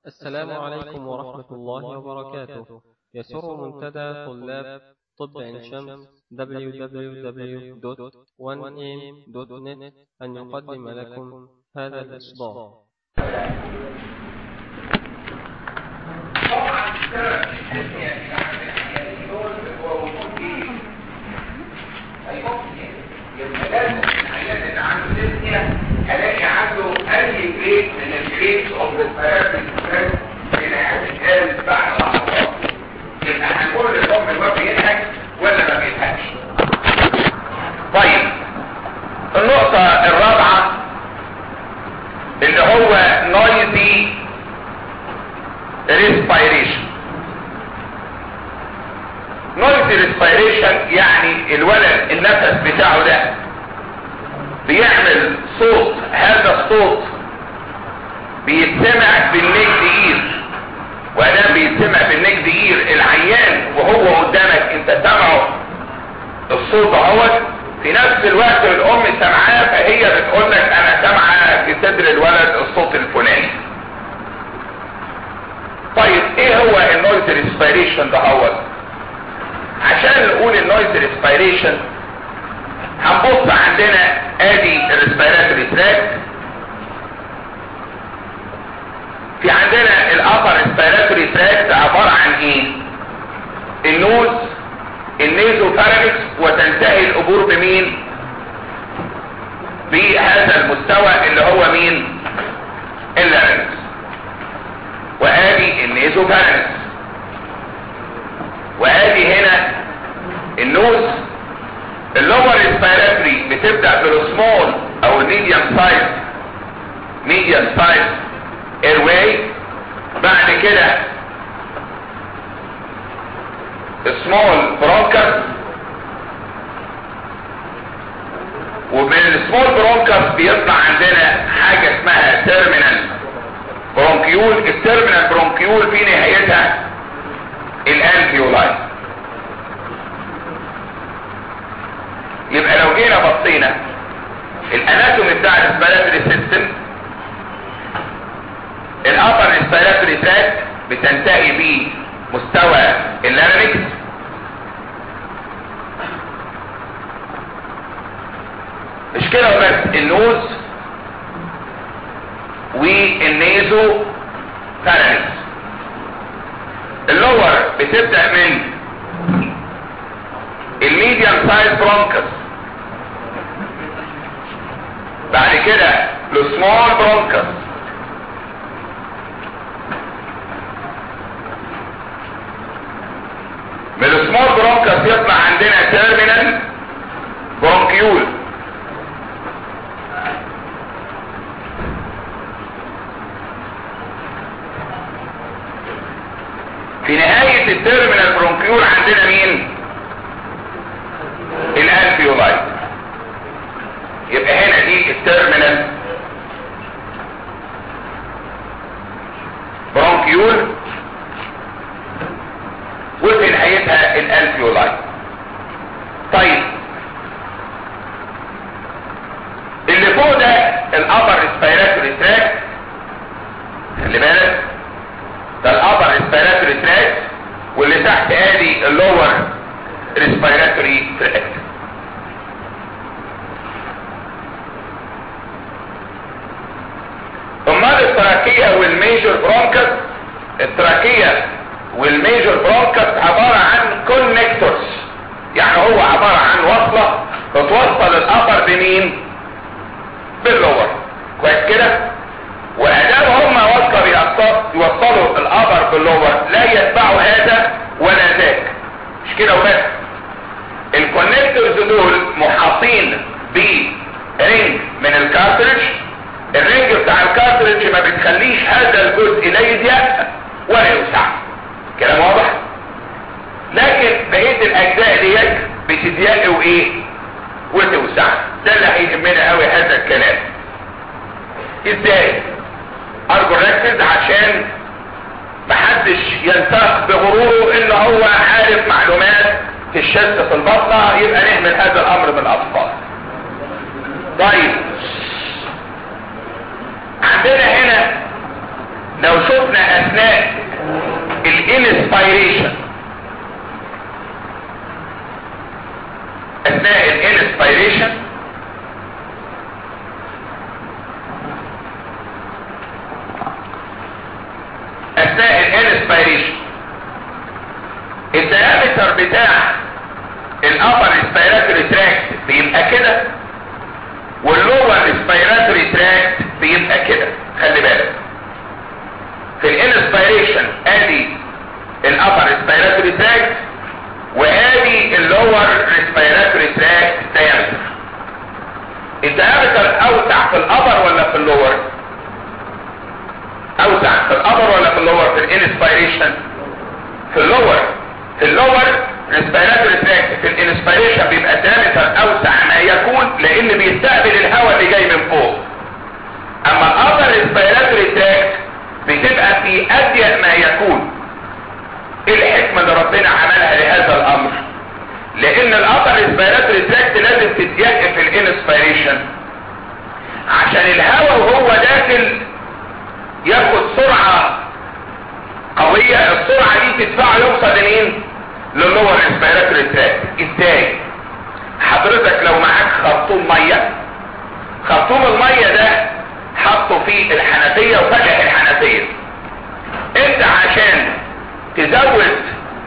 السلام عليكم ورحمة الله وبركاته يسر منتدى طلاب طب عين شمس www.1am.net أن يقدم لكم هذا الإصدار طبعا السبب الاساسي يعني دول هو وجود ايه؟ هيموتني يبقى لازم العيان اللي عنده ديسنيا الاقي عنده اي جريد من الجريدز اوف الثيرابي اللي هتتقال بعد لحظات يبقى هنقول للام الواد بينهج ولا ما بينهجش طيب النقطة الرابعة اللي هو noisy respiration noisy respiration يعني الولد النفس بتاعه ده بيعمل صوت هذا الصوت بيتسمع بالنيك دقير وادام بيتسمع بالنيك دقير العيان وهو قدامك انت سامعه الصوت اهوت في نفس الوقت الام سامعاه فهي بتقول لك انا سامعه في صدر الولد الصوت الفلاني طيب ايه هو النويز ريسبيريشن ده هو عشان نقول النويز ريسبيريشن هنبص عندنا ادي الريسبيراتوري تراك في عندنا الابر ريسبيراتوري تراك عباره عن ايه النوز النيزو فارنكس وتنتهي القبور بمين بهذا المستوى اللي هو مين اللارنكس وادي النيزو فارنكس وادي هنا النوز اللور ريسبيراتوري بتبدا بالسمول او الميديوم سايز ميديوم سايز ايرواي بعد كده سمول برونكس ومن السمول برونكس بيطلع عندنا حاجة اسمها تيرمينال برونكيول التيرمينال برونكيول في نهايتها الانفيولاي يبقى لو جينا بصينا الاناتومي بتاع الاسبيراتوري سيستم الابر اسبيراتوري تراك بتنتهي بيه مستوى اللارنكس مش كده بس النوز والنيزو فارنكس اللور بتبدأ من الميديم سايز برونكس بعد كده السمول برونكس من السمول برونكس يطلع عندنا تيرمينال برونكيول في نهاية التيرمينال برونكيول عندنا مين الالفيولاي يبقى هنا دي التيرمينال برونكيول وفي نهايتها الالفيولاي طيب اللي فوق ده الابر ريسبيراتوري تراك خلي بالك ده الابر ريسبيراتوري تراك واللي تحت ادي اللور ريسبيراتوري تراك امال التراكية والميجور برونكس التراكية والميجور برونكس عبارة عن كونكتورز يعني هو عبارة عن وصلة بتوصل الابر بمين باللور كويس كده وادام هم وصلوا يوصلوا الابر باللور لا يتبعوا هذا ولا ذاك مش كده وبس الكونكتورز دول محاطين برينج من الكارتريج الرينج بتاع الكارتريج ما بتخليش هذا الجزء لا يضيق ولا يوسع كلام واضح لكن بقيه الاجزاء ديت بتضيق وايه وتوسع ده اللي هيهمنا قوي هذا الكلام ازاي ارجو ركز عشان محدش ينساق بغروره ان هو عارف معلومات في الشد في البطنة يبقى نهمل هذا الامر من الاطفال طيب عندنا هنا لو شفنا اثناء الانسبيريشن اثناء الانسبيريشن اثناء الانسبيريشن الديامتر بتاع الابر اسبيراتوري تراكت بيبقى كده واللور اسبيراتوري تراكت بيبقى كده خلي بالك في الانسبيريشن ادي الابر اسبيراتوري تراكت وادي اللور ريسبيراتوري تراكت دايمتر الدايمتر اوسع في الابر ولا في اللور اوسع في الابر ولا في اللور في الانسبيريشن في اللور في اللور ريسبيراتوري تراكت في الانسبيريشن بيبقى الدايمتر اوسع ما يكون لان بيستقبل الهواء اللي جاي من فوق اما الابر ريسبيراتوري تراكت بتبقى في اضيق ما يكون ايه الحكمة اللي ربنا عملها لهذا الامر لان الابر ريسبيراتوري تراكت لازم تتضيق في الانسبيريشن عشان الهواء وهو داخل ياخد سرعة قوية السرعة دي تدفعه يوصل لمين للور ريسبيراتوري تراكت ازاي حضرتك لو معاك خرطوم مية خرطوم المية ده حطه في الحنفية وفتح الحنفية انت عشان تزود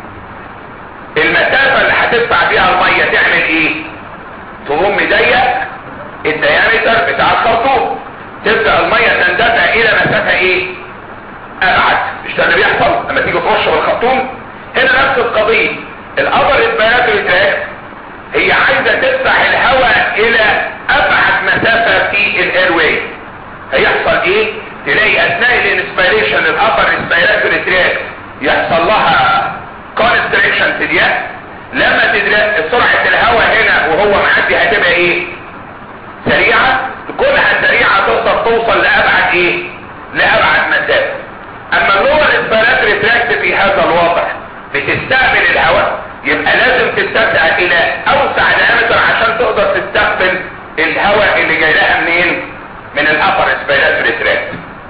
المسافة اللي هتدفع بيها المية تعمل ايه تقوم مضيق الديامتر بتاع الخرطوم تبدأ المية تندفع الى مسافة ايه ابعد مش ده اللي بيحصل لما تيجي ترش بالخرطوم هنا نفس القضية الابر اسبيراتوري تراك هي عايزة تدفع الهواء الى ابعد مسافة في الايرواي هيحصل ايه تلاقي اثناء الانسبيريشن الابر اسبيراتوري تراك يحصل لها كونستريكشن تضيق لما تضيق سرعة الهواء هنا وهو معدي هتبقى ايه سريعة كلها سريعة تقدر توصل لابعد ايه لابعد مسافة اما اللور اسبيراتوري تراكت في هذا الوضع بتستقبل الهواء يبقى لازم تتسع الى اوسع ديامتر عشان تقدر تستقبل الهواء اللي جاي لها منين من الابر اسبيراتوري تراكت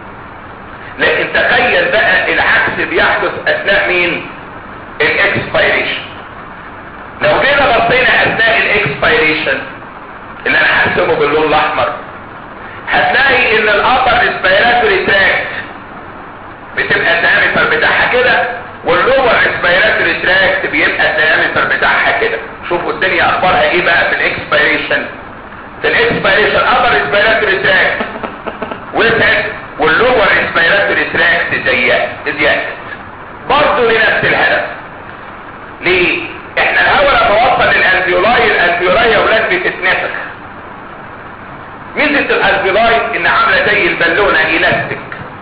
لكن تخيل بقى العكس بيحدث اثناء مين الاكسبيريشن لو جينا بصينا اثناء الاكسبيريشن اللي انا هرسمه باللون الاحمر هتلاقي ان الابر اسبيراتوري تراكت بتبقى الديامتر بتاعها كده واللور اسبيراتوري تراكت بيبقى الديامتر بتاعها كده شوفوا الدنيا اخبارها ايه بقى في الاكسبيريشن في الاكسبيريشن ابر اسبيراتوري تراكت وسعت واللور اسبيراتوري تراكت ضيقت ضيقت برضه لنفس الهدف ليه احنا الهواء لما وصل للالفيولاي الالفيولاي يا ولاد بتتنفخ ميزه الالفيولاي ان عامله زي البالونه الاستيك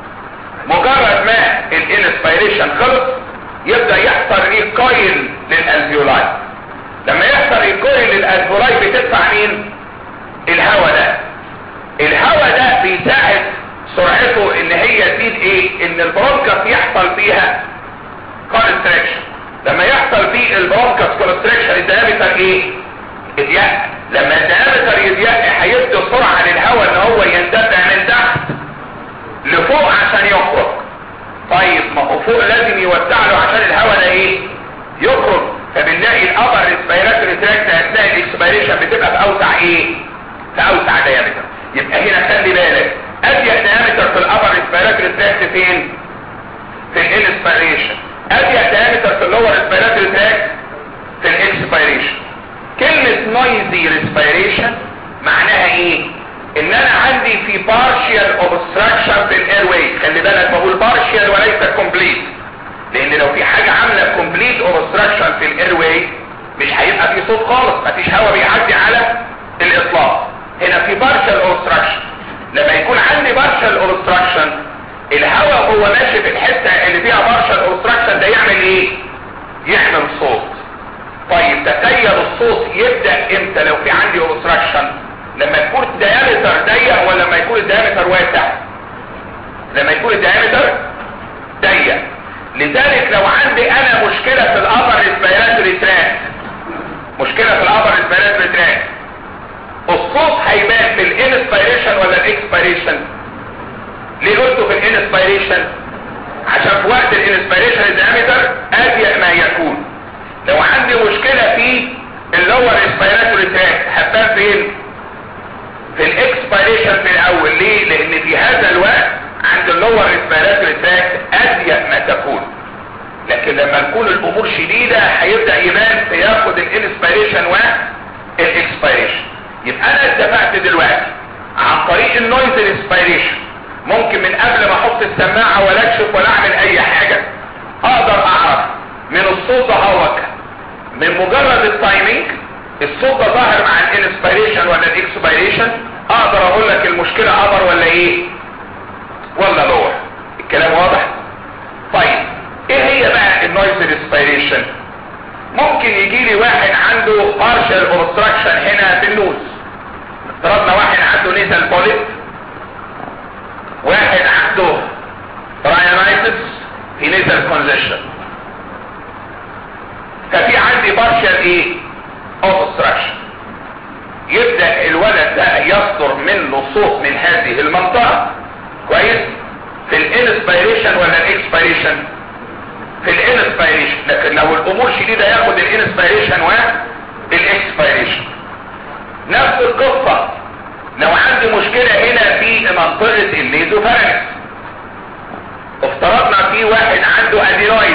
مجرد ما الانسبيريشن خلص يبدا يحصل ريكويل للالفيولاي لما يحصل ريكويل للالفيولاي بتدفع مين الهواء ده الهواء ده بيساعد سرعته ان هي تزيد ايه ان البرونكس يحصل فيها كونستريكشن لما يحصل فيه البرونكس كونستريكشن الديامتر ايه اضيق لما الديامتر يضيق هيدي سرعه للهواء ان هو يندفع من تحت لفوق عشان يخرج طيب ما هو فوق لازم يوسع له عشان الهواء ده ايه يخرج فبنلاقي الابر ريسبيراتوري تراكت اثناء الاكسبيريشن بتبقى في اوسع ايه في اوسع ديامتر يبقى هنا خلي بالك اضيق ديامتر في الابر ريسبيراتوري تراكت فين في الانسبيريشن اضيق ديامتر في اللور ريسبيراتوري تراكت في الاكسبيريشن كلمة noisy respiration معناها ايه ان انا عندي في partial obstruction في الايرواي خلي بالك بقول partial وليس complete لان لو في حاجة عاملة complete obstruction في الايرواي مش هيبقى في صوت خالص مفيش هواء بيعدي على الاطلاق هنا في partial obstruction لما يكون عندي partial obstruction الهواء هو ماشي في الحتة اللي فيها partial obstruction ده يعمل ايه يعمل صوت طيب تخيل الصوت يبدأ امتى لو في عندي obstruction لما يكون الديامتر ضيق ولا لما يكون الديامتر واسع لما يكون الديامتر ضيق لذلك لو عندي انا مشكلة في الابر ريسبيراتوري تراك مشكلة في الابر ريسبيراتوري تراك الصوت هيبان في الانسبيريشن ولا الاكسبيريشن ليه قلته في الانسبيريشن وقت الانسبيريشن الديامتر اضيق ما يكون لو عندي مشكلة في اللور اسبيراتوري تراك هبان فين في الاكسبيريشن في الاول ليه لان في هذا الوقت عند اللور اسبيراتوري تراك اضيق ما تكون لكن لما تكون الامور شديدة هيبدأ يبان فياخد الانسبيريشن والاكسبيريشن يبقى انا اتفقت دلوقتي عن طريق النويز الانسبيريشن ممكن من قبل ما احط السماعة ولا اكشف ولا اعمل اي حاجة اقدر اعرف من الصوت هوك من مجرد التايمينج الصوت ده ظاهر مع الانسبيريشن ولا الاكسبيريشن اقدر اقول لك المشكلة ابر ولا ايه ولا لور الكلام واضح طيب ايه هي بقى النويز انسبيريشن ممكن يجي لي واحد عنده partial obstruction هنا في النوز افترضنا واحد عنده نيزل بوليب واحد عنده راينايتس في نيزل كونجيشن ففي عندي partial ايه obstruction يبدأ الولد ده يصدر منه صوت من هذه المنطقة كويس في الانسبيريشن ولا الاكسبيريشن في الانسبيريشن لكن لو الامور شديدة ياخد الانسبيريشن والاكسبيريشن نفس القصة لو عندي مشكلة هنا في منطقة الليزوفارنس افترضنا في واحد عنده ادينويد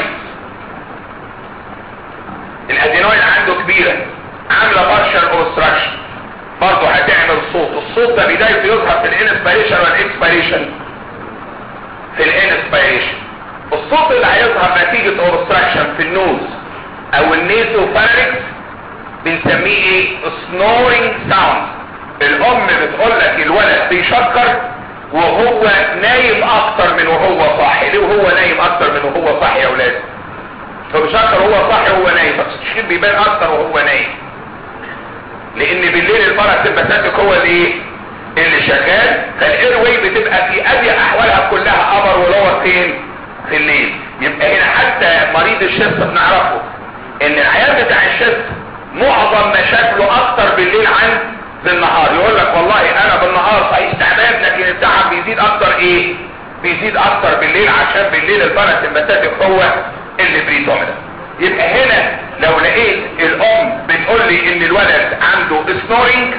الادينويد عنده كبيرة عاملة بارشال اوبستراكشن برضه هتعمل صوت الصوت ده بدايته يظهر في الانسبيريشن والاكسبيريشن في الانسبيريشن الصوت اللي هيظهر نتيجة اوبستراكشن في النوز او النيزو فاركس بنسميه ايه سنورينج ساوند الام بتقول لك الولد بيشكر وهو نايم اكتر من وهو صاحي ليه وهو نايم اكتر من وهو صاحي يا اولاد فبيشكر وهو صاحي وهو نايم بس التشخيص بيبان اكتر وهو نايم لان بالليل الفرق سمباتيك هو الايه اللي شغال فالاير واي بتبقى في اضيق احوالها كلها ابر ولور فين في الليل يبقى هنا حتى مريض الشست بنعرفه ان العيان بتاع الشست معظم مشاكله اكتر بالليل عن بالنهار يقول لك والله انا بالنهار صحيح تعبان لكن التعب بيزيد اكتر ايه بيزيد اكتر بالليل عشان بالليل الباراسمباتيك هو اللي بريدومينant يبقى هنا لو لقيت الام بتقول لي ان الولد عنده سنورينج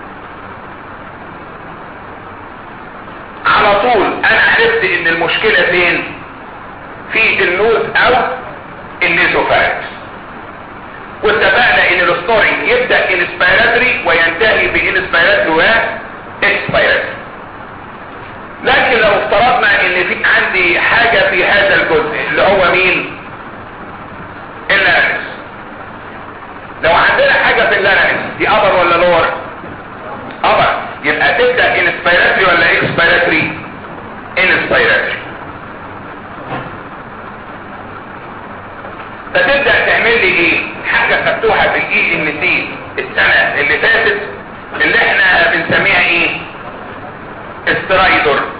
على طول انا عرفت ان المشكلة فين في النوز او النيزوفاركس واتفقنا ان السنورينج يبدأ انسبيراتري وينتهي بانسبيراتري واكسبيراتري لكن لو افترضنا ان في عندي حاجة في هذا الجزء اللي هو مين اللارنكس لو عندنا حاجة في اللارنكس دي ابر ولا لور ابر يبقى تبدأ انسبيراتري ولا اكسبيراتري انسبيراتري فتبدأ تعمل لي ايه حاجة مفتوحة في الاي ان تي السنة اللي فاتت اللي احنا بنسميها ايه استرايدور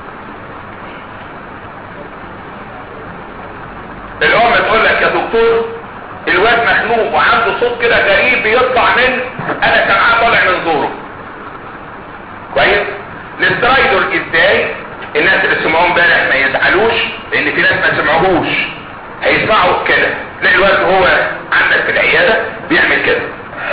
الام تقول لك يا دكتور الواد مخنوق وعنده صوت كده غريب بيطلع من انا سامعاه طالع من زوره كويس الاسترايدور ازاي الناس اللي سمعوه امبارح ما يزعلوش لان في ناس ما سمعوهوش هيسمعوا كده تلاقي الواد هو عندك في العياده بيعمل كده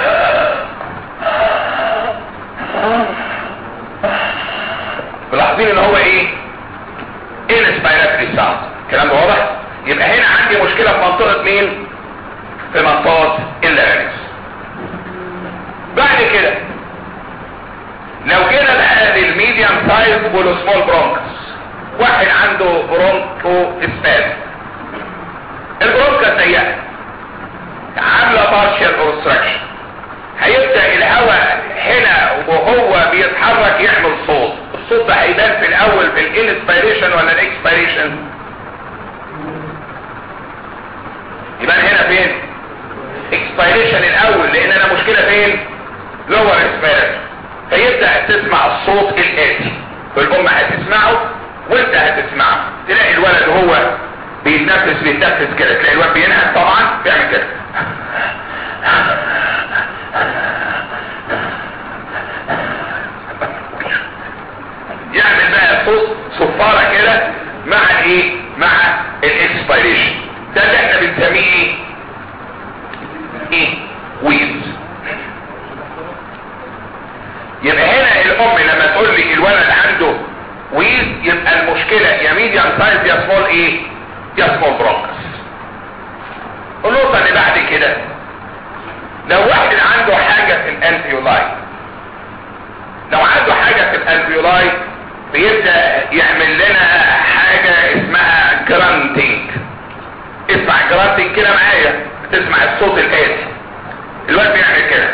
ملاحظين ان هو ايه انسبيراتري ساوند الكلام ده واضح يبقى هنا عندي مشكلة في منطقة مين في منطقة اللارنكس بعد كده لو جينا بقى للميديم سايز والسمول برونكس واحد عنده برونكو اسباز البرونكا سيئة عاملة بارشال اوبستراكشن هيبدأ الهواء هنا وهو بيتحرك يعمل صوت الصوت ده هيبان في الاول في الانسبيريشن ولا الاكسبيريشن يبقى هنا فين اكسبيريشن الاول لان انا مشكلة فين لور اكسبيريشن فيبدأ تسمع الصوت الاتي والام هتسمعه وانت هتسمعه تلاقي الولد هو بيتنفس بيتنفس كده تلاقي الولد بينهك طبعا بيعمل كده يعمل بقى صوت صفارة كده مع الايه مع اكسبيريشن ده اللي احنا بنسميه ايه ايه ويز يبقى هنا الام لما تقول لي الولد عنده ويز يبقى المشكلة يا ميديم سايز يا سمول ايه يا سمول برونكس النقطة اللي بعد كده لو واحد عنده حاجة في الالفيولاي لو عنده حاجة في الالفيولاي بيبدأ يعمل لنا حاجة اسمها جرانتينج اسمع جرانتينج كده معايا تسمع الصوت الآتي الواد بيعمل كده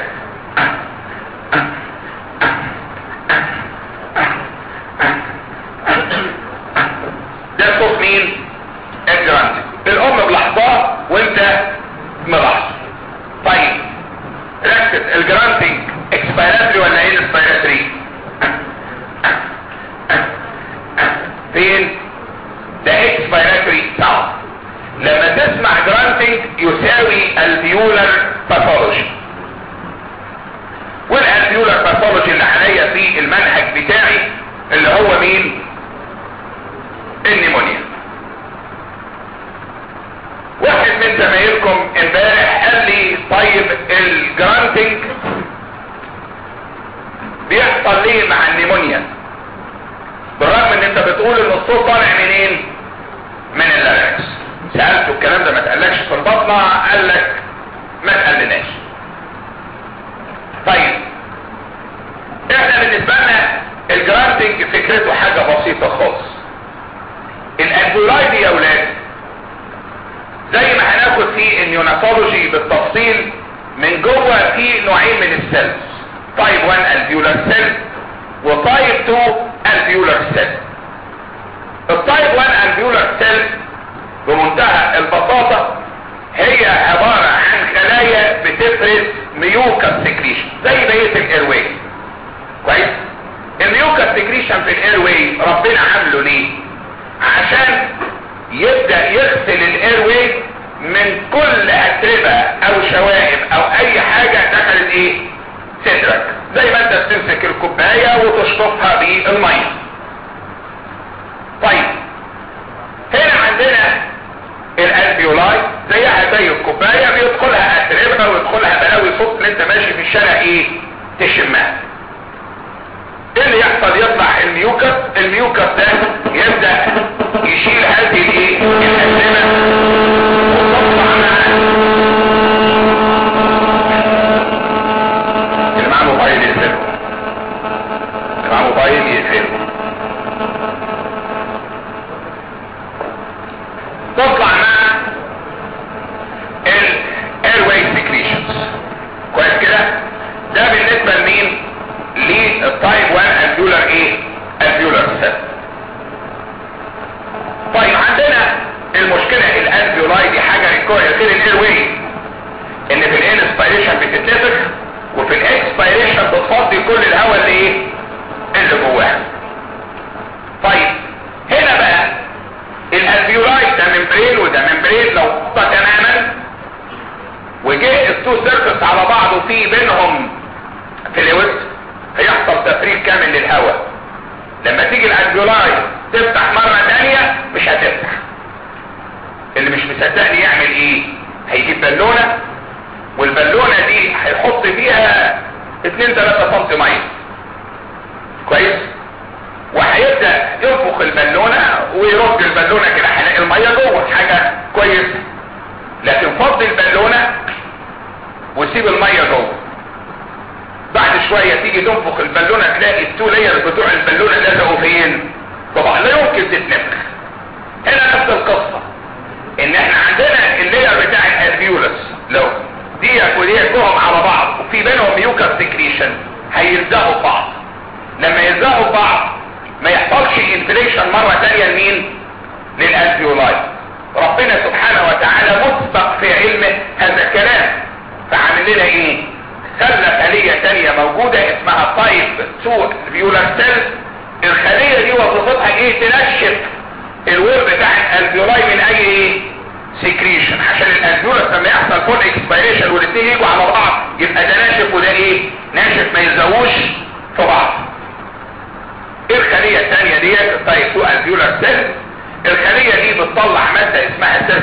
ده صوت مين الجرانتينج الام ملاحظاه وانت ملاحظه طيب ركز الجرانتينج اكسبيراتري ولا ايه الاسبيراتري فين ده اكسبيراتري ساوند لما تسمع جرانتينج يساوي الفيولر باثولوجي والالفيولر باثولوجي اللي عليا في المنهج بتاعي اللي هو مين النيمونيا واحد من زمايلكم امبارح قال لي طيب الجرانتنج بيحصل ليه مع النيمونيا بالرغم ان انت بتقول ان الصوت طالع منين من اللاركس سألته الكلام ده ما تقلكش في البطنة قال لك ما تقلناش طيب احنا بالنسبة لنا الجرانتنج فكرته حاجة بسيطة خالص الانفولاي دي يا ولاد زي ما هناخد في النيوناتولوجي بالتفصيل من جوه في نوعين من السيلز تايب 1 الفيولار سيل وتايب 2 الفيولار سيل التايب 1 الفيولار سيل بمنتهى البساطة هي عبارة عن خلايا بتفرز ميوكا سكريشن زي بقية الايرواي كويس الميوكا سكريشن في الايرواي ربنا عامله ليه عشان يبدأ يغسل الايرواي من كل اتربة او شوائب او اي حاجة دخلت ايه صدرك زي ما انت بتمسك الكوباية وتشطفها بالمية طيب هنا عندنا الالفيولاي زيها زي الكوباية بيدخلها اتربة ويدخلها بلاوي صوت اللي انت ماشي في الشارع ايه تشمها ايه اللي يحصل يطلع الميوكس الميوكس ده يبدأ يشيل هذه الايه الأسلمة وتطلع معاه اللي معاه موبايل يقفله اللي معاه موبايل يقفله تطلع مع الايرواي سكريشنز كويس كده ده بالنسبة لمين للتايب 1 الفيولر ايه الفيولر سيل طيب عندنا المشكلة الالفيولاي دي حاجة ريكوية غير الايرواي ان في الانسبيريشن بتتنفخ وفي الاكسبيريشن بتفضي كل الهواء اللي ايه اللي جواها طيب هنا بقى الالفيولاي ده ممبرين وده ممبرين لو قطع تماما وجه التو سيرفس على بعض وفي بينهم فلويد هيحصل تفريغ كامل للهواء لما تيجي الالفيولاي تفتح مرة تانية مش هتفتح اللي مش مصدقني يعمل ايه هيجيب بالونة والبالونة دي هيحط فيها 2 3 سم ميه كويس وهيبدأ ينفخ البالونة ويرد البالونة كده هيلاقي المية جوه حاجة كويسة لكن فضي البالونة وسيب المية جوه بعد شوية تيجي تنفخ البالونة تلاقي التو لاير بتوع البالونة لزقوا فين طبعا لا يمكن تتنفخ هنا نفس القصة ان احنا عندنا اللاير بتاع الالفيولس لو ديك وديك جوهم على بعض وفي بينهم ميوكا سكريشن هيلزقوا بعض لما يلزقوا بعض ما يحصلش انفليشن مرة تانية لمين للالفيولاي ربنا سبحانه وتعالى مسبق في علمه هذا الكلام فعامل لنا ايه خلى خلية تانية موجودة اسمها تايب 2 فيولار سيل الخلية دي وظيفتها ايه تنشف الوير بتاع الالفيولاي من اي ايه سكريشن عشان الالفيولاس لما يحصل فول اكسبيريشن والاثنين يجوا على بعض يبقى ده ناشف وده ايه ناشف ما يلزقوش في بعض الخلية الثانية ديت التايب 2 الفيولار سيل الخلية دي بتطلع مادة اسمها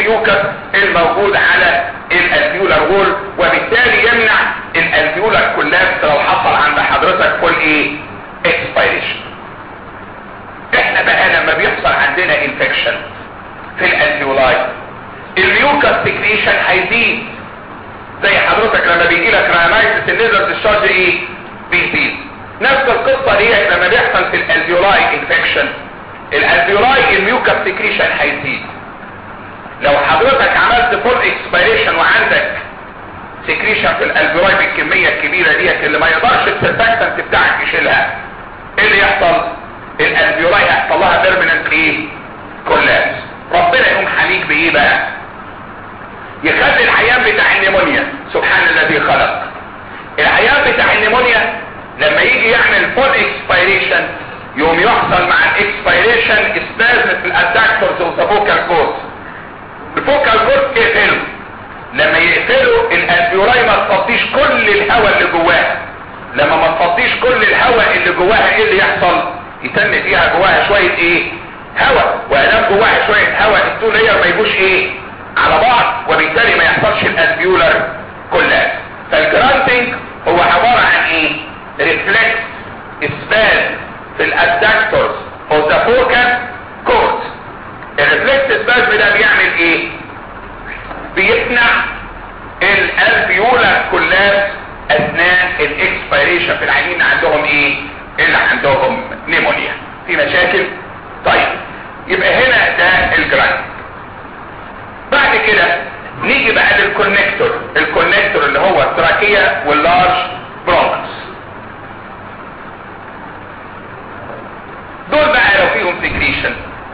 الميوكس الموجود على الالفيولار وول وبالتالي يمنع الالفيولار كولابس لو حصل عند حضرتك فول ايه اكسبيريشن احنا بقى لما بيحصل عندنا انفكشن في الالفيولاي الميوكس سكريشن هيزيد زي حضرتك لما بيجي لك رانايتس النيزر ديشارج ايه بيزيد نفس القصه دي لما بيحصل في الالفيولاي انفكشن الالفيولاي الميوكس سكريشن هيزيد لو حضرتك عملت فول اكسبيريشن وعندك سكريشن في الالفيولاي بالكميه الكبيره ديت اللي ما يقدرش السرفاكتنت بتاعك يشيلها ايه اللي يحصل الالفيولاي هيحصل لها بيرمننت ايه كولابس ربنا يقوم حميك بايه بقى يخلي العيان بتاع النيمونيا سبحان الذي خلق العيان بتاع النيمونيا لما يجي يعمل فول اكسبيريشن يوم يحصل مع الاكسبيريشن اسبازم في الادكتورز والفوكال كورد الفوكال كورد يقفله لما يقفله الالفيولاي ما تفضيش كل الهواء اللي جواها لما ما تفضيش كل الهواء اللي جواها ايه اللي يحصل يتم فيها جواها شويه ايه هواء وادام جواها شويه هواء التو لير ما يبوش ايه على بعض وبالتالي ما يحصلش الالفيولار كلها فالجرانتنج هو عباره عن ايه ريفلكس اسبال في الادكتورز او ذا فوكال كورد الريفلكس اسبال ده بيعمل ايه بيمنع الالفيولار كلها اثناء الاكسبيريشن في العينين عندهم ايه اللي عندهم نيمونيا في مشاكل طيب يبقى هنا ده الجراند بعد كده نيجي بقى للكونكتور الكونكتور اللي هو التراكية واللارج برونكس دول بقى لو فيهم سكريشن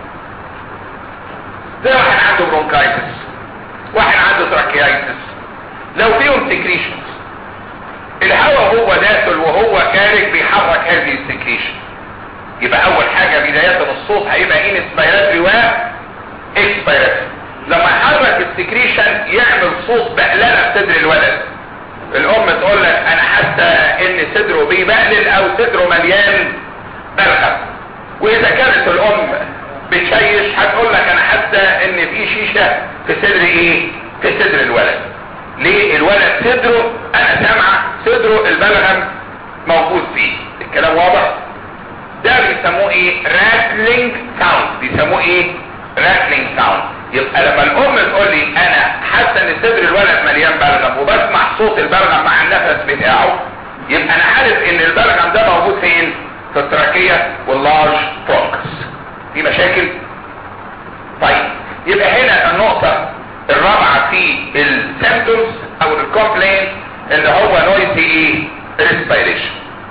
زي واحد عنده برونكايتس واحد عنده تراكيايتس لو فيهم سكريشنز الهواء هو داخل وهو خارج بيحرك هذه السكريشن يبقى اول حاجة بداية الصوت هيبقى انسبيراتري و اكسبيراتري لما يحرك السكريشن يعمل صوت بقللة في صدر الولد الام تقول لك انا حاسه ان صدره بيبقلل او صدره مليان بلغم واذا كانت الام بتشيش هتقول لك انا حاسه ان في شيشه في صدر ايه في صدر الولد ليه الولد صدره انا سامعه صدره البلغم موجود فيه الكلام واضح ده بيسموه ايه راتلينج ساوند بيسموه ايه راتلينج ساوند يبقى لما الام تقول لي انا حاسه ان صدر الولد مليان بلغم وبسمع صوت البلغم مع النفس بتاعه يبقى انا عارف ان البلغم ده موجود فين في التراكيه واللارج برونكس في مشاكل طيب يبقى هنا النقطه الرابعه في السيمبتومز او الكومبلين اللي هو نويزي ايه ريسبيريشن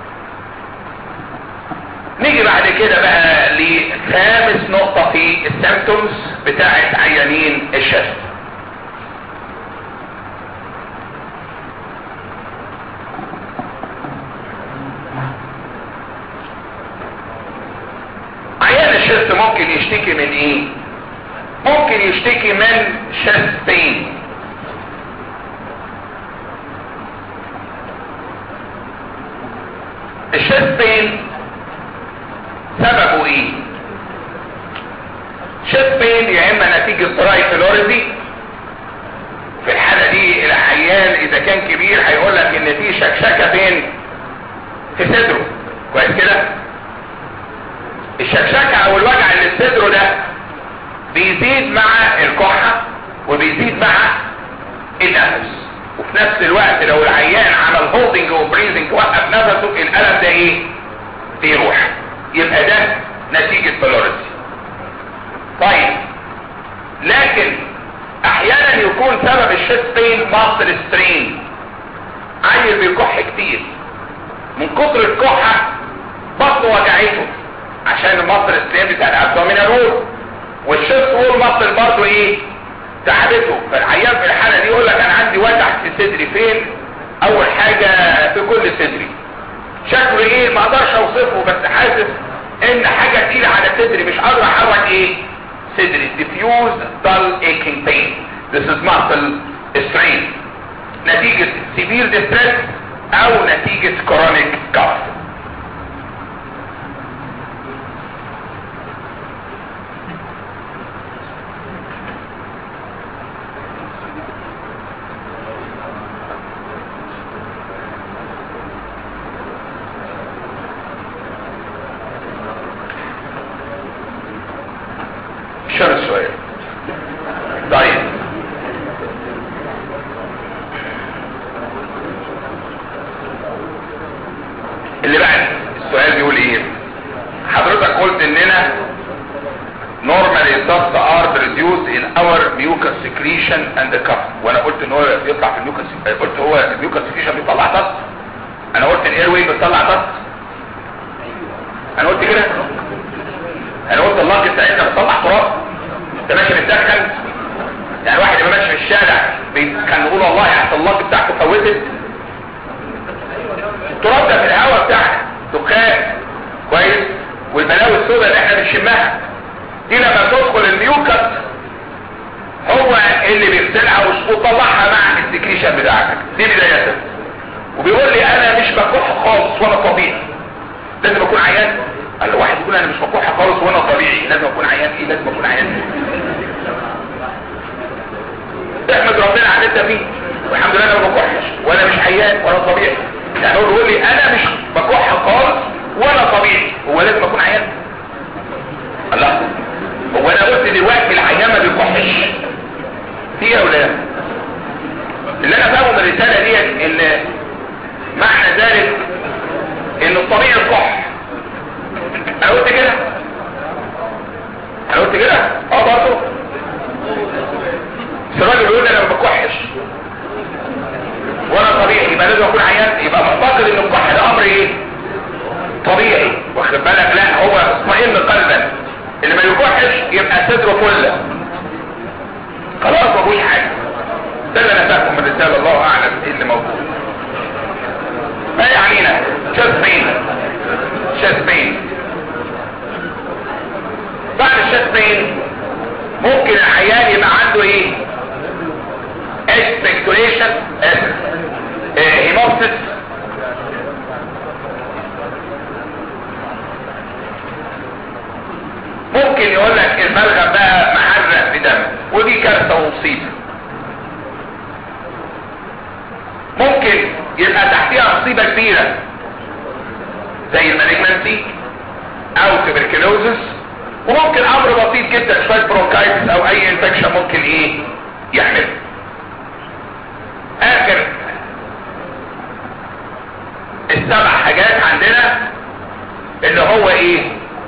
نيجي بعد كده بقى لخامس نقطة في السيمتومز بتاعت عيانين الشفت عيان الشفت ممكن يشتكي من ايه ممكن يشتكي من شست بين الشست بين سببه ايه شيست بين يا اما نتيجة دراي فلوريزي في الحالة دي العيان اذا كان كبير هيقول لك ان في شكشكة بين في صدره كويس كده الشكشكة او الوجع اللي في صدره ده بيزيد مع الكحة وبيزيد مع النفس وفي نفس الوقت لو العيان عمل هولدنج وبريزنج وقف نفسه الالم ده ايه بيروح يبقى ده نتيجة فلوريسي طيب لكن احيانا يكون سبب الشيست بين ماستر سترين عيل بيكح كتير من كتر الكحة بطنه وجعته عشان الماستر سترين بتاع الابدومينال وول والشيست وول ماستر برضه ايه تعبته فالعيان في الحالة دي يقول لك انا عندي وجع في صدري فين اول حاجة في كل صدري شكله ايه ما اقدرش اوصفه بس حاسس ان حاجة تقيلة على صدري مش قادر احرك ايه صدري diffuse dull aching pain this is muscle strain نتيجة severe distress او نتيجة chronic cough شال السؤال طيب اللي بعد السؤال بيقول ايه حضرتك قلت اننا normally ducts are reduced in our mucus secretion and the cup وانا قلت ان هو بيطلع في الميوكس قلت هو الميوكس secretion بيطلع دست انا قلت الاير واي بتطلع دست انا قلت كده انا قلت اللنج بتاعتنا بتطلع تراب انت ماشي بتدخن يعني واحد يبقى ماشي في الشارع بي- كان يقول والله يعني اللنج بتاعته فوتت التراب ده في الهواء بتاعنا دخان كويس والبلاوي السوداء اللي احنا بنشمها دي لما تدخل الميوكس هو اللي بيغسلها ويطلعها مع السكريشن بتاعتك دي بدايتها وبيقول لي انا مش بكح خالص وانا طبيعي لازم اكون عيان قال واحد يقول انا مش بكح خالص وانا طبيعي لازم اكون عيان ايه لازم اكون عيان احمد ربنا على انت فيه والحمد لله انا ما بكحش وانا مش عيان وانا طبيعي يعني هو بيقول لي انا مش بكح خالص وانا طبيعي هو لازم اكون عيان الله هو انا قلت دلوقتي العيان ما بيكحش فيها ولا لا؟ اللي انا فاهمه من الرساله ديت ان معنى ذلك ان الطبيعي الكح انا قلت كده انا قلت كده اه برضه بس الراجل بيقول لي انا ما بكحش وانا طبيعي يبقى لازم اكون عيان يبقى معتقد ان الكح ده امر ايه طبيعي واخد بالك لا هو اطمئن قلبا اللي ما يكحش يبقى صدره فله خلاص ما فيهوش حاجه ده اللي انا فاهمه من الرساله الله اعلم ايه اللي موجود ما يعنينا شاسبين شاسبين بعد الشاسبين ممكن العيان يبقى عنده ايه expectoration هيموبسيس ممكن يقول لك الملغم بقى محرق بدم ودي كارثه ومصيبه ممكن يبقى تحتيها مصيبه كبيره زي المالجنسي او تبركلوزس وممكن امر بسيط جدا شويه برونكايتس او اي انفكشن ممكن ايه يعمل اخر السبع حاجات عندنا اللي هو ايه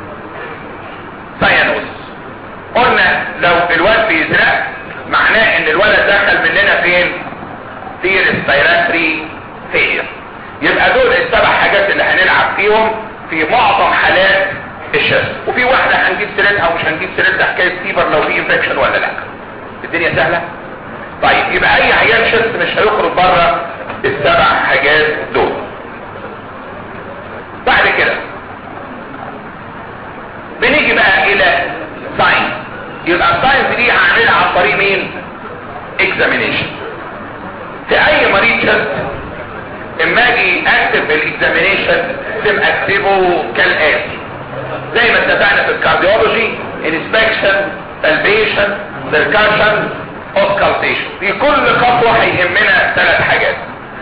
ساينوس قلنا لو الواد بيزرق معناه ان الولد دخل مننا فين في ريسبيراتري فيلير يبقى دول السبع حاجات اللي هنلعب فيهم في معظم حالات الشست وفي واحدة هنجيب سيرتها ومش هنجيب سيرتها حكاية فيبر لو في انفكشن ولا لا الدنيا سهلة طيب يبقى اي عيان شست مش هيخرج بره السبع حاجات دول بعد كده بنيجي بقى الى ساينس يبقى الساينس دي هعملها عن طريق مين اكزامينيشن في اي مريض شست اما اجي اكتب الاكزامينيشن لازم اكتبه كالاتي زي ما اتفقنا في الكارديولوجي انسبكشن بالبيشن سيركاشن اوسكالتيشن في كل خطوه هيهمنا ثلاث حاجات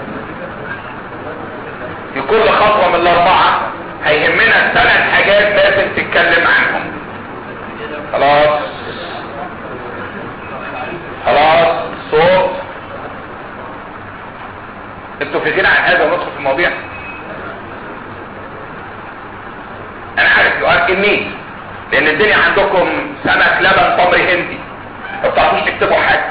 في كل خطوه من الاربعه هيهمنا ثلاث حاجات لازم تتكلم عنهم خلاص خلاص صوت انتوا فاكرين عن هذا وندخل في المواضيع انا عارف يو ار كمية لان الدنيا عندكم سمك لبن تمر هندي ما بتعرفوش تكتبوا حاجه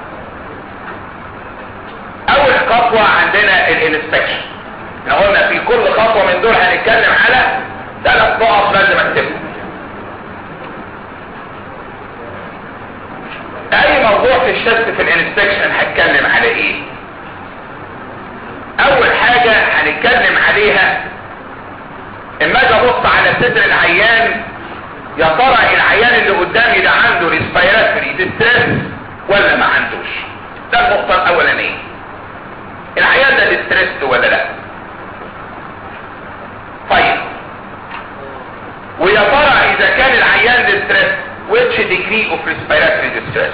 اول خطوه عندنا الانسبكشن احنا قلنا في كل خطوه من دول هنتكلم على ثلاث نقط لازم اكتبهم اي موضوع في الشست في الانسبكشن هتكلم على ايه اول حاجة هنتكلم عليها اما اجي ابص على صدر العيان يا ترى العيان اللي قدامي ده عنده ريسبيراتوري ديستريس ولا ما عندوش ده النقطة الاولانية العيان ده ديستريس ولا لا طيب ويا ترى اذا كان العيان ديستريس which degree of respiratory distress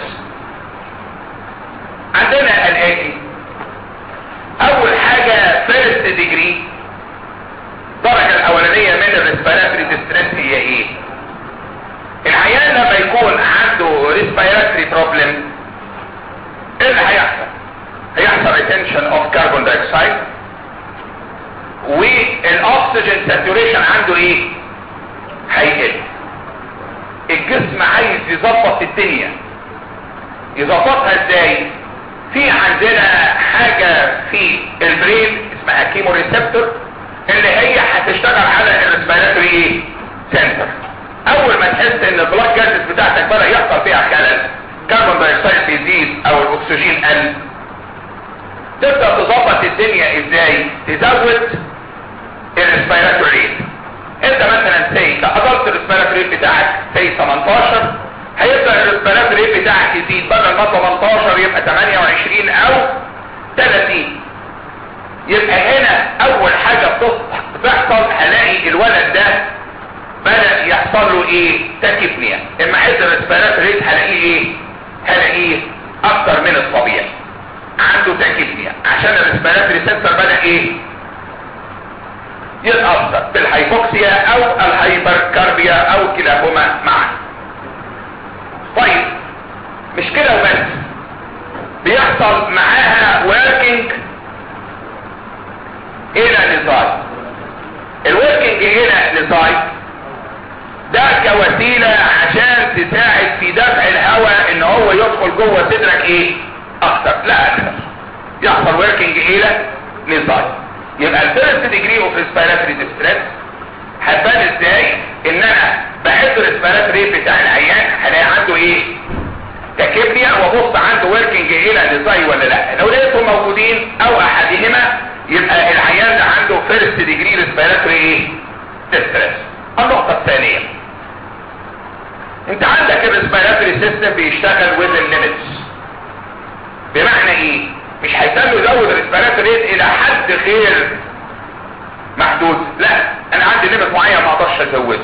عندنا الاتي اول حاجة first degree الدرجة الاولانية من الريسبيراتوري ديستريس هي ايه العيان لما يكون عنده respiratory problem ايه اللي هيحصل هيحصل retention of carbon dioxide والاكسجين ساتوريشن عنده ايه هيقل الجسم عايز يظبط الدنيا يظبطها ازاي في عندنا حاجة في البرين اسمها كيمو ريسبتور اللي هي هتشتغل على الريسبيراتوري ايه سنتر اول ما تحس ان البلاك جازز بتاعتك بدأ يحصل فيها خلل كربون دايوكسيد بيزيد او الاكسجين قل تبدأ تظبط الدنيا ازاي تزود الريسبيراتوري ريت انت مثلا سي كأضلت الريسبيراتوري ريت بتاعك سي 18 هيبدأ الريسبيراتوري ريت بتاعك يزيد بدل ما 18 يبقى 28 او 30 يبقى هنا اول حاجة بتحصل هلاقي الولد ده بدأ يحصل له ايه تاكيبنيا اما عايز الريسبيراتوري ريت هلاقيه ايه هلاقيه اكتر من الطبيعي عنده تاكيبنيا عشان الريسبيراتوري سنتر بدأ ايه يتأثر بالهايبوكسيا او الهايبركاربيا او كلاهما معا طيب مش كده وبس بيحصل معاها working الى نزاي الوركينج الى نزاي ده كوسيلة عشان تساعد في دفع الهواء ان هو يدخل جوه صدرك ايه اكتر لا اكتر يحصل working الى نزاي يبقى الفيرست ديجري اوف ريسبيراتوري ديستريس هتبان ازاي ان انا بحس الريسبيراتوري بتاع العيان هلاقي عنده ايه تكبنيا وابص عنده وركينج الى ديزاي ولا لا لو لقيتهم موجودين او احدهما يبقى العيان ده عنده فيرست ديجري ريسبيراتوري ايه ديستريس النقطه الثانيه انت عندك الريسبيراتوري سيستم بيشتغل within limits بمعنى ايه مش هيتم يزود الريسبيراتوري الى حد غير محدود لا انا عندي ليميت معين ما اقدرش ازوده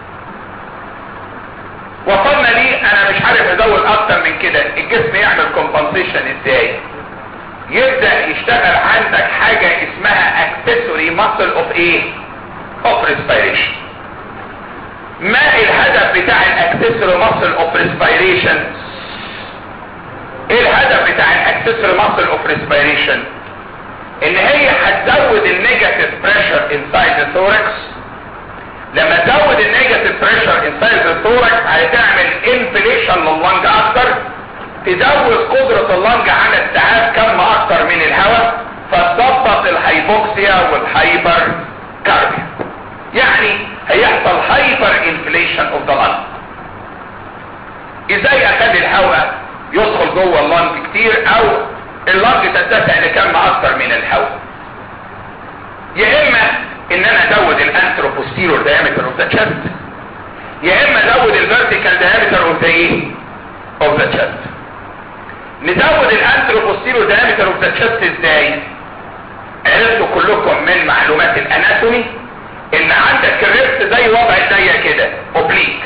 وصلنا ليه انا مش عارف ازود اكتر من كده الجسم يعمل كومبنسيشن ازاي يبدا يشتغل عندك حاجه اسمها اكسسوري ماسل اوف ايه اوف ريسبيريشن ما الهدف بتاع الاكسسوري ماسل اوف ريسبيريشن ايه الهدف بتاع الاكسسوري ماسل اوف ريسبيريشن ان هي هتزود النيجاتيف بريشر انسايد الثوركس لما تزود النيجاتيف بريشر انسايد الثوركس هتعمل انفليشن لللنج اكتر تزود قدرة اللنج على استيعاب كم اكتر من الهواء فتظبط الهايبوكسيا والهايبر كاربيا يعني هيحصل هايبر انفليشن اوف ذا لنج ازاي اخلي الهواء يدخل جوه اللنج كتير او اللنج تتسع لكم اكتر من الهواء يا اما ان انا ازود الانتروبوستيرور diameter اوف ذا chest يا اما ازود الفيرتيكال diameter اوف ذا ايه اوف ذا chest نزود الانتروبوستيرور diameter اوف ذا chest ازاي عرفتوا كلكم من معلومات الاناتومي ان عندك الريبس زي وضع ايديا كده اوبليك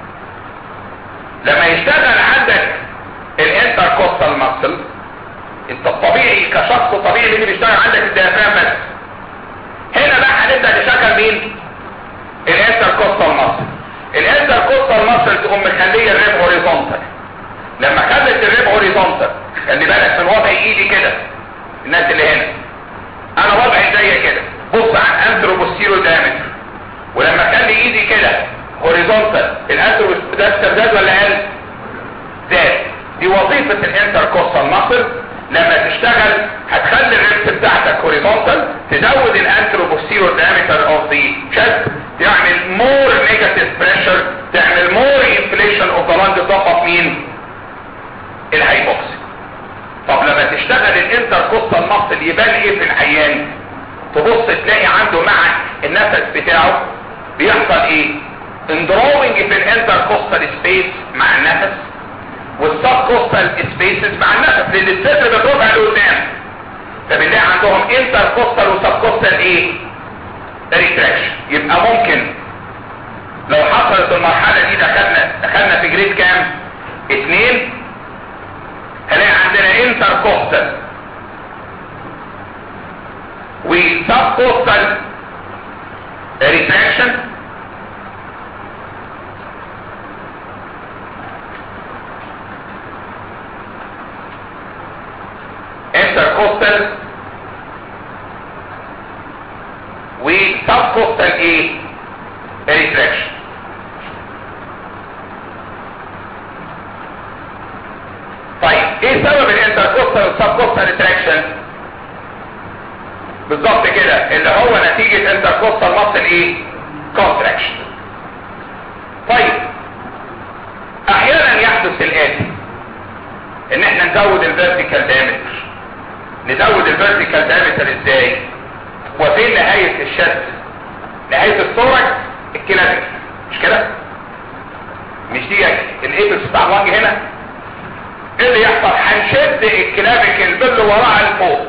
لما يشتغل عندك الانتركوستال ماسل انت الطبيعي كشخص طبيعي اللي بيشتغل عندك الديافرام بس هنا بقى هنبدا نشغل مين الانتركوستال ماسل الانتركوستال ماسل تقوم مخليه الريب هوريزونتال لما خلت الريب هوريزونتال خلي بالك من وضع ايدي كده الناس اللي هنا انا وضع ايديا كده بص على الانتروبوستيرو دايمتر ولما اخلي ايدي كده هوريزونتال الانتروبوستيرو زاد ولا قل زاد دي وظيفة الانتركوستال ماسل لما تشتغل هتخلي الريبس بتاعتك هوريزونتال تزود الانتروبوستيرور diameter اوف ذا chest تعمل مور نيجاتيف بريشر تعمل مور انفليشن اوف ذا لانج تضغط مين الهايبوكسي طب لما تشتغل الانتركوستال ماسل يبان ايه في العيان تبص تلاقي عنده مع النفس بتاعه بيحصل ايه اندروينج في الانتركوستال سبيس مع النفس والسب كوستال سبيسز مع النفس لان الصدر بترفع لقدام فبنلاقي عندهم انتر كوستال وسب كوستال ايه ريتراكشن يبقى ممكن لو حصلت المرحلة دي دخلنا دخلنا في جريد كام اتنين هنلاقي عندنا انتر كوستال وسب كوستال ريتراكشن انتركوستال ايه ريتراكشن طيب ايه سبب الانتركوستال والسبكوستال ريتراكشن بالظبط كده اللي هو نتيجة انتركوستال مصل ايه كونتراكشن طيب احيانا يحدث الاتي ان احنا نزود الفيرتيكال دايمتر نزود الفيرتيكال دايمتر ازاي وفين نهاية الشد نهاية الثورك الكلابك مش كده مش دي الايبس بتاع الوجه هنا ايه اللي يحصل هنشد الكلابك البل وراها لفوق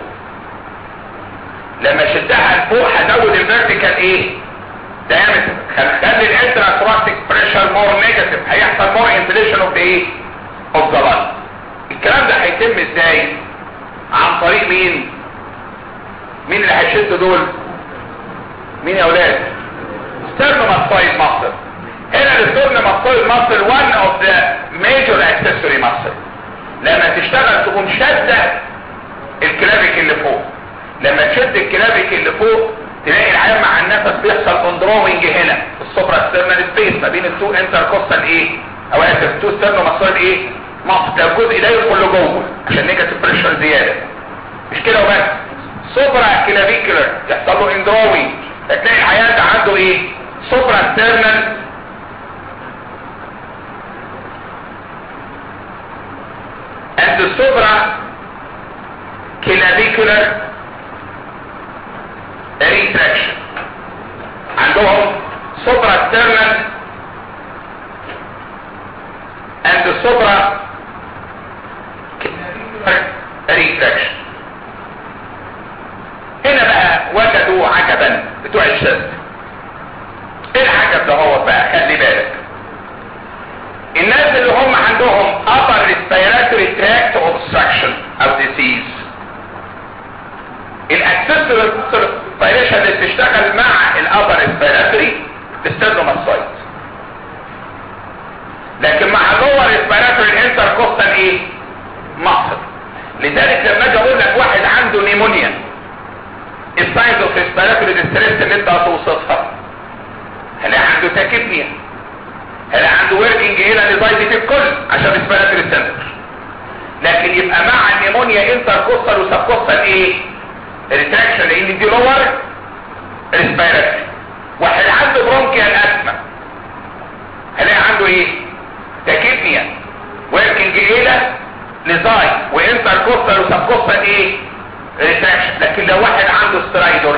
لما شدها لفوق هزود الفيرتيكال ايه دايمتر هنخلي الانترا ثوراسيك بريشر مور نيجاتيف هيحصل مور انفليشن اوف ايه اوف ذا بلد الكلام ده هيتم ازاي عن طريق مين مين اللي هيشد دول مين يا اولاد ستيرنوماستويد ماسل هنا الستيرنوماستويد ماسل one of the major accessory muscle لما تشتغل تقوم شدة الكلابك اللي فوق لما تشد الكلابك اللي فوق تلاقي العيان مع النفس بيحصل اندروينج هنا في السوبرا ستيرنال سبيس ما بين التو انتركوستال ايه او اسف التو ستيرنوماستويد ايه ماسل ده الجزء ده يدخل لجوه عشان نيجاتيف بريشر زياده مش كده وبس سوبرا كلافيكولر يحصل له اندروينج هتلاقي العيان ده عنده ايه سوبرا ستيرنال and the supra clavicular retraction عندهم supra sternal and the supra clavicular retraction هنا بقى وجدوا عجبا بتوع الشد ايه العجب ده هو بقى خلي بالك الناس اللي هم عندهم upper respiratory tract obstruction او disease الاكسسوال respiration اللي بتشتغل مع الابر respiratory تسترنوماسايت لكن مع اللور respiratory الانتركوستال ايه مصر لذلك لما اجي اقول لك واحد عنده نيمونيا الساينز اوف respiratory distress اللي انت هتوصفها هل عنده تاكيبنيا هل عنده وركينج هنا لزايد في الكل عشان ريسبيراتوري سنتر لكن يبقى مع النيمونيا انتركوستال وسبكوستال ايه ريتراكشن لان دي لور ريسبيراتوري واحد عنده برونكيال اسما هلاقي عنده ايه تاكيبنيا وركينج هنا لزايد وانتركوستال وسبكوستال ايه ريتراكشن لكن لو واحد عنده سترايدور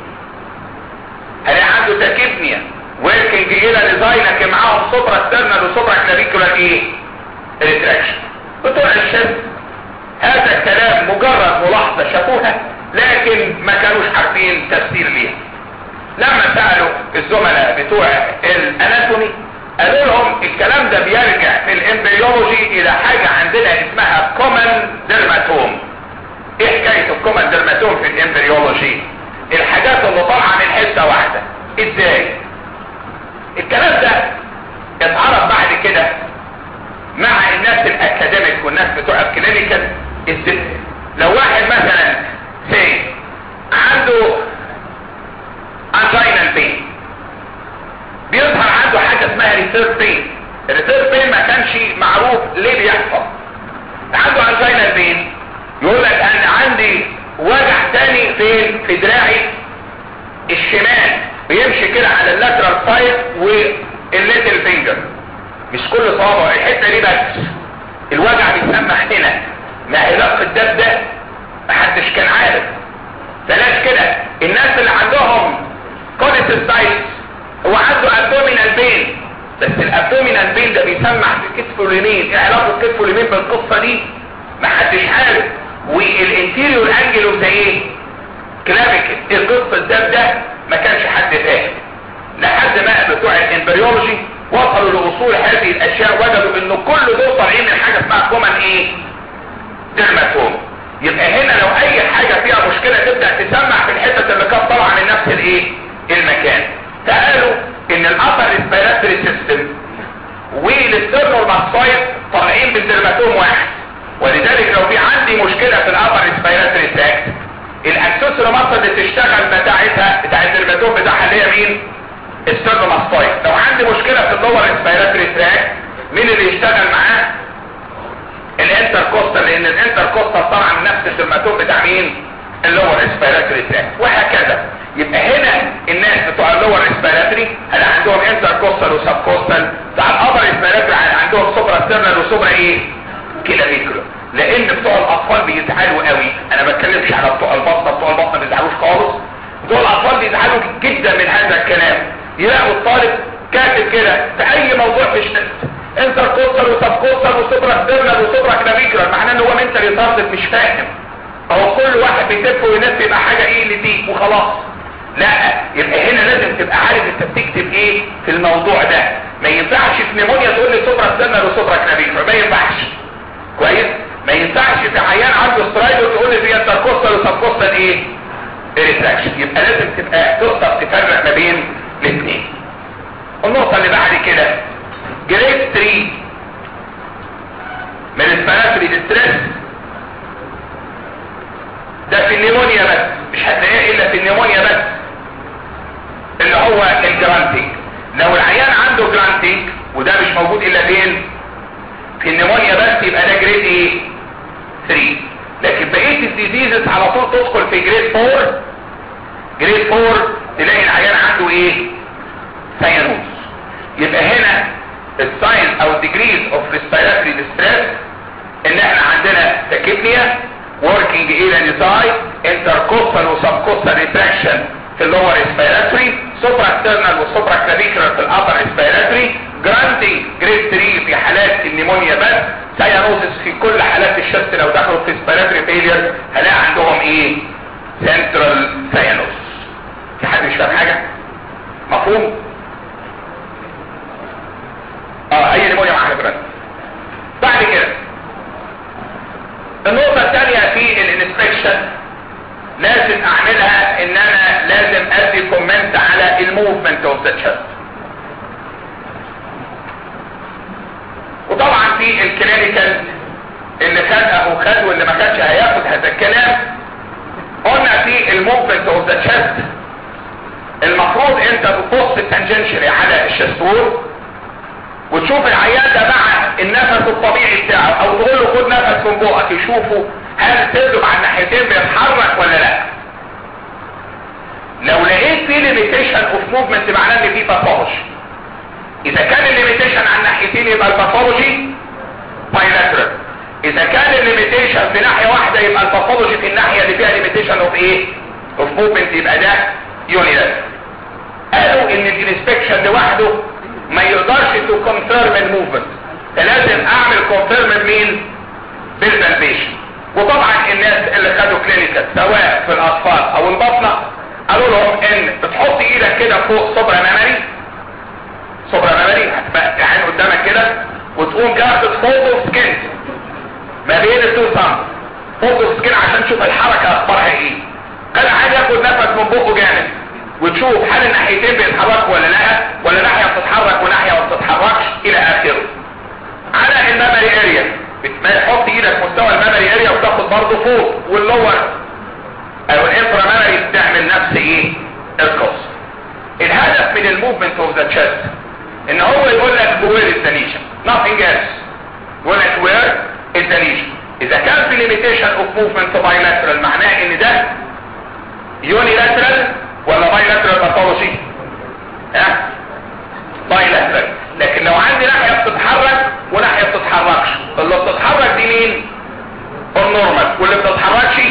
هلاقي عنده تاكيبنيا وركينج الى ديزاين لكن معاهم سوبرا ستيرنال وسوبرا كلافيكولار ايه ريتراكشن بتوع الشد هذا الكلام مجرد ملاحظه شافوها لكن ما كانوش عارفين تفسير ليها لما سالوا الزملاء بتوع الاناتومي قالوا لهم الكلام ده بيرجع في الامبريولوجي الى حاجه عندنا اسمها كومن ديرماتوم ايه حكايه الكومن ديرماتوم في الامبريولوجي الحاجات اللي طالعه من حته واحده ازاي الكلام ده اتعرف بعد كده مع الناس الاكاديميك والناس بتوع الكلينيكال ازاي لو واحد مثلا سي عنده انجينال بين بيظهر عنده حاجه اسمها ريسيرش بين الريسيرش بين ما كانش معروف ليه بيحصل عنده انجينال بين يقول لك انا عندي وجع تاني فين في دراعي الشمال بيمشي كده على اللاترال سايد والليتل فينجر مش كل صوابع الحته دي بس الوجع بيسمح هنا ما علاقه الدب ده محدش كان عارف بلاش كده الناس اللي عندهم كوليسيستايتس هو عنده ابدومينال بين بس الابدومينال بين ده بيسمح في كتفه اليمين ايه علاقه كتفه اليمين بالقصه دي محدش عارف والانتيريور انجل ده ايه كلافيكل القصه الدب ده ما كانش حد فاهم لحد ما بتوع الامبريولوجي وصلوا لاصول هذه الاشياء وجدوا ان كل دول طالعين من حاجه اسمها كومن ايه ديرماتوم يبقى هنا لو اي حاجه فيها مشكله تبدا تسمع في الحته اللي كانت طالعه من نفس الايه المكان فقالوا ان الابر ريسبيراتوري سيستم والستيرنال ماسويد طالعين بالديرماتوم واحد ولذلك لو في عندي مشكله في الابر ريسبيراتوري تراكت الاكسسوري مصر اللي تشتغل بتاعتها بتاع الدرماتوم بتاعها اللي هي مين الستيرنوماستويد لو عندي مشكله في اللور اسبيراتوري تراك مين اللي يشتغل معاه الانتركوستال لان الانتركوستال طبعا نفس الدرماتوم بتاع مين اللور اسبيراتوري تراك وهكذا يبقى هنا الناس بتوع اللور اسبيراتوري هل عندهم انتركوستال وسب كوستال بتاع الابر اسبيراتوري عندهم سوبرا ستيرنال وسوبرا ايه كيلاميكرو لان بتوع الاطفال بيزعلوا قوي انا ما بتكلمش على بتوع البطنه بتوع البطنه ما بيزعلوش خالص بتوع الاطفال بيزعلوا جدا من هذا الكلام يلاقوا الطالب كاتب كده في اي موضوع في الشمس انتركوستال وسب كوستال وسوبرا ستيرنال وسوبرا كيلاميكرو معناه ان هو منتال ريتاردد مش فاهم هو كل واحد بيتف وينف يبقى حاجه ايه اللي دي وخلاص لا يبقى هنا لازم تبقى عارف انت بتكتب ايه في الموضوع ده ما ينفعش في نيمونيا تقول لي سوبرا ستيرنال وسوبرا كيلاميكرو ما ينفعش كويس ما ينفعش في عيان عنده سترايد وتقول لي في انتركوستال وسبكوستال ايه ريتراكشن يبقى لازم تبقى تقدر تفرق ما بين الاثنين النقطه اللي بعد كده جريد 3 من السبيراتوري ستريس ده في النيمونيا بس مش هتلاقيه الا في النيمونيا بس اللي هو الجرانتينج لو العيان عنده جرانتينج وده مش موجود الا فين في النيمونيا بس يبقى ده جريد ايه 3 لكن بقيه الديزيزز على طول تدخل في جريد 4 جريد 4 تلاقي العيان عنده ايه سيانوس يبقى هنا الساين او الديجريز اوف ريسبيراتوري ديستريس ان احنا عندنا تاكيبنيا working الى intercostal وسبكوستال ريتراكشن في اللور اسبيراتوري سوبرا اكترنال وسوبرا كلافيكولار في الابر اسبيراتوري جرانتي جريد 3 في حالات النيمونيا بس سيانوزس في كل حالات الشست لو دخلوا في اسبيراتوري فيلير هلاقي عندهم ايه سنترال سيانوز في حد مش فاهم حاجه مفهوم اه اي نيمونيا مع جرانتي بعد كده النقطة الثانية في الانسبكشن لازم اعملها ان انا لازم ادي كومنت على الموفمنت اوف ذا تشست وطبعا في الكلينيكال اللي خد او خد واللي ما كانش هياخد هذا الكلام قلنا في الموفمنت اوف ذا تشست المفروض انت بتبص تانجنشري على الشست وول وتشوف العيان ده مع النفس الطبيعي بتاعه او تقول له خد نفس من بقك يشوفه هل صدره على الناحيتين بيتحرك ولا لا لو لقيت في ليميتيشن اوف موفمنت معناه ان في باثولوجي اذا كان الليميتيشن على الناحيتين يبقى الباثولوجي بايلاترال اذا كان الليميتيشن في ناحيه واحده يبقى الباثولوجي في الناحيه اللي فيها ليميتيشن اوف ايه اوف موفمنت يبقى ده يونيلاترال قالوا ان الانسبكشن لوحده ما يقدرش تو كونفيرم الموفمنت فلازم اعمل كونفيرم مين بالبلبيشن وطبعا الناس اللي خدوا كلينيكال سواء في الاطفال او البطنه قالوا لهم ان بتحط ايدك كده فوق صبر ممري صبر ممري هتبقى العين قدامك كده وتقوم جاخد فوق سكين ما بين التو سام فوق سكين عشان تشوف الحركه اخبارها ايه كان عايز ياخد نفس من بقه جامد وتشوف هل الناحيتين بيتحركوا ولا لا ولا ناحيه بتتحرك وناحيه ما بتتحركش الى اخره على الميموري اريا بتحط ايدك مستوى الميموري اريا وتاخد برضه فوق واللور او الانفرا ميموري بتعمل نفس ايه القصه الهدف من الموفمنت اوف ذا تشست ان هو يقول لك وير از ذا ليجن nothing else يقول لك وير از ذا ليجن اذا كان في ليميتيشن اوف موفمنت بايلاترال معناه ان ده يونيلاترال ولا بايلاترال باثولوجي ها بايلاترال لكن لو عندي ناحيه بتتحرك وناحيه بتتحركش اللي بتتحرك دي مين النورمال واللي بتتحركش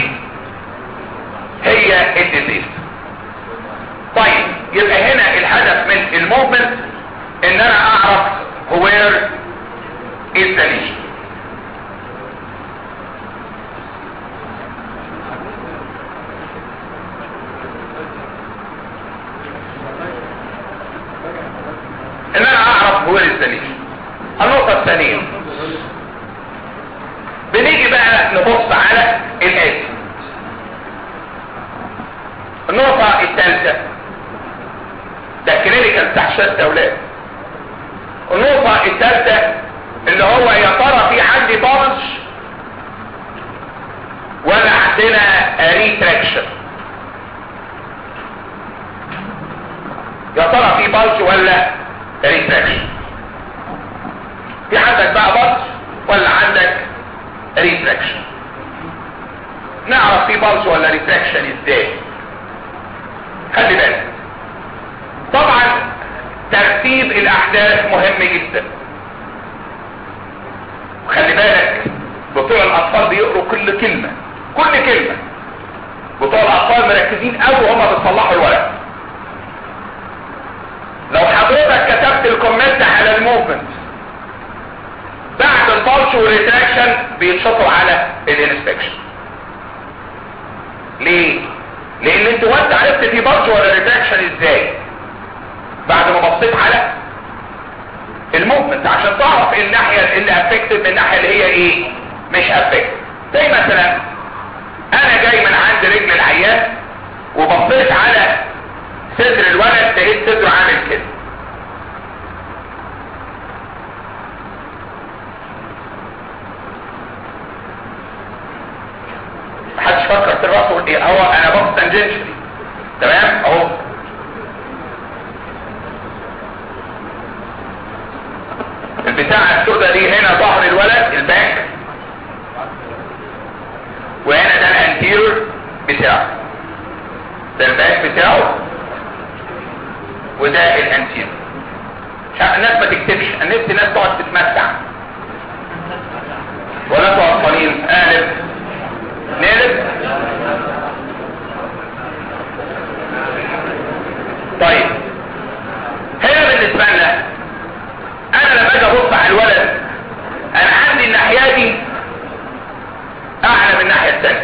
هي الديزيز طيب يبقى هنا الهدف من الموفمنت ان انا اعرف وير از ذا ليجن ان انا اعرف هو الدليل النقطة الثانية بنيجي بقى نبص على الآتي النقطة الثالثة ده كلينيكال بتاع شتى اولاد النقطة الثالثة اللي هو يا ترى في عندي بارج ولا عندنا ريتراكشن يا ترى في بلج ولا ريتراكشن في عندك بقى بلج ولا عندك ريتراكشن نعرف في بلج ولا ريتراكشن ازاي خلي بالك طبعا ترتيب الاحداث مهم جدا وخلي بالك بتوع الاطفال بيقروا كل كلمة كل كلمة بتوع الاطفال مركزين قوي وهم بيصلحوا الورق لو حضرتك كتبت الكومنت على الموفمنت بعد البلش والريتراكشن بيتشطوا على الانسبكشن ليه لان انت وانت عرفت في بلش ولا ريتراكشن ازاي بعد ما بصيت على الموفمنت عشان تعرف الناحية اللي افكتد من الناحية اللي هي ايه مش افكتد زي مثلا انا جاي من عند رجل العيان وبصيت على صدر الولد لقيت صدره عامل كده محدش فكر في الرأس ايه هو انا بص تنجنشلي تمام اهو البتاعة السوداء دي هنا ظهر الولد الباك وهنا ده الانتير بتاعه ده الباك بتاعه وده الانتير الناس ما تكتبش الناس الناس تقعد تتمتع ولا تقعد قليل قالب نقلب طيب هنا بالنسبة لنا انا لما اجي ابص على الولد انا عندي الناحية دي اعلى من الناحية الثانية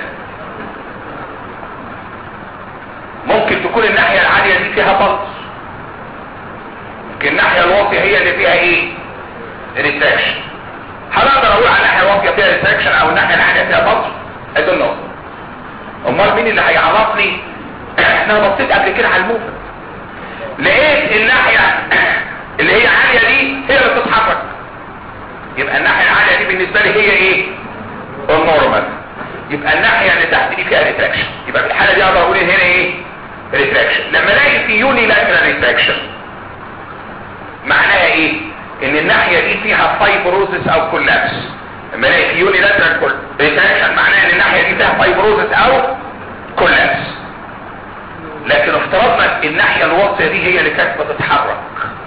ممكن تكون الناحية العالية دي فيها بلط ممكن الناحية الواطية هي اللي فيها ايه ريتراكشن هل اقدر اقول على الناحية الواطية فيها ريتراكشن او الناحية العالية فيها بلط I don't know امال مين اللي هيعرفني انا بصيت قبل كده على الموفمنت لقيت الناحية اللي هي عالية دي هي اللي بتتحرك يبقى الناحية العالية دي بالنسبة لي هي ايه النورمال يبقى الناحية اللي تحت دي فيها ريتراكشن يبقى في الحالة دي اقدر اقول هنا ايه ريتراكشن لما الاقي في يوني لاترال ريتراكشن معناها ايه ان الناحية دي فيها فايبروزس او كولابس لما الاقي في يوني لاترال ريتراكشن معناها ان الناحية دي فيها فايبروزس او كولابس لكن افترضنا الناحية الواطية دي هي اللي كانت بتتحرك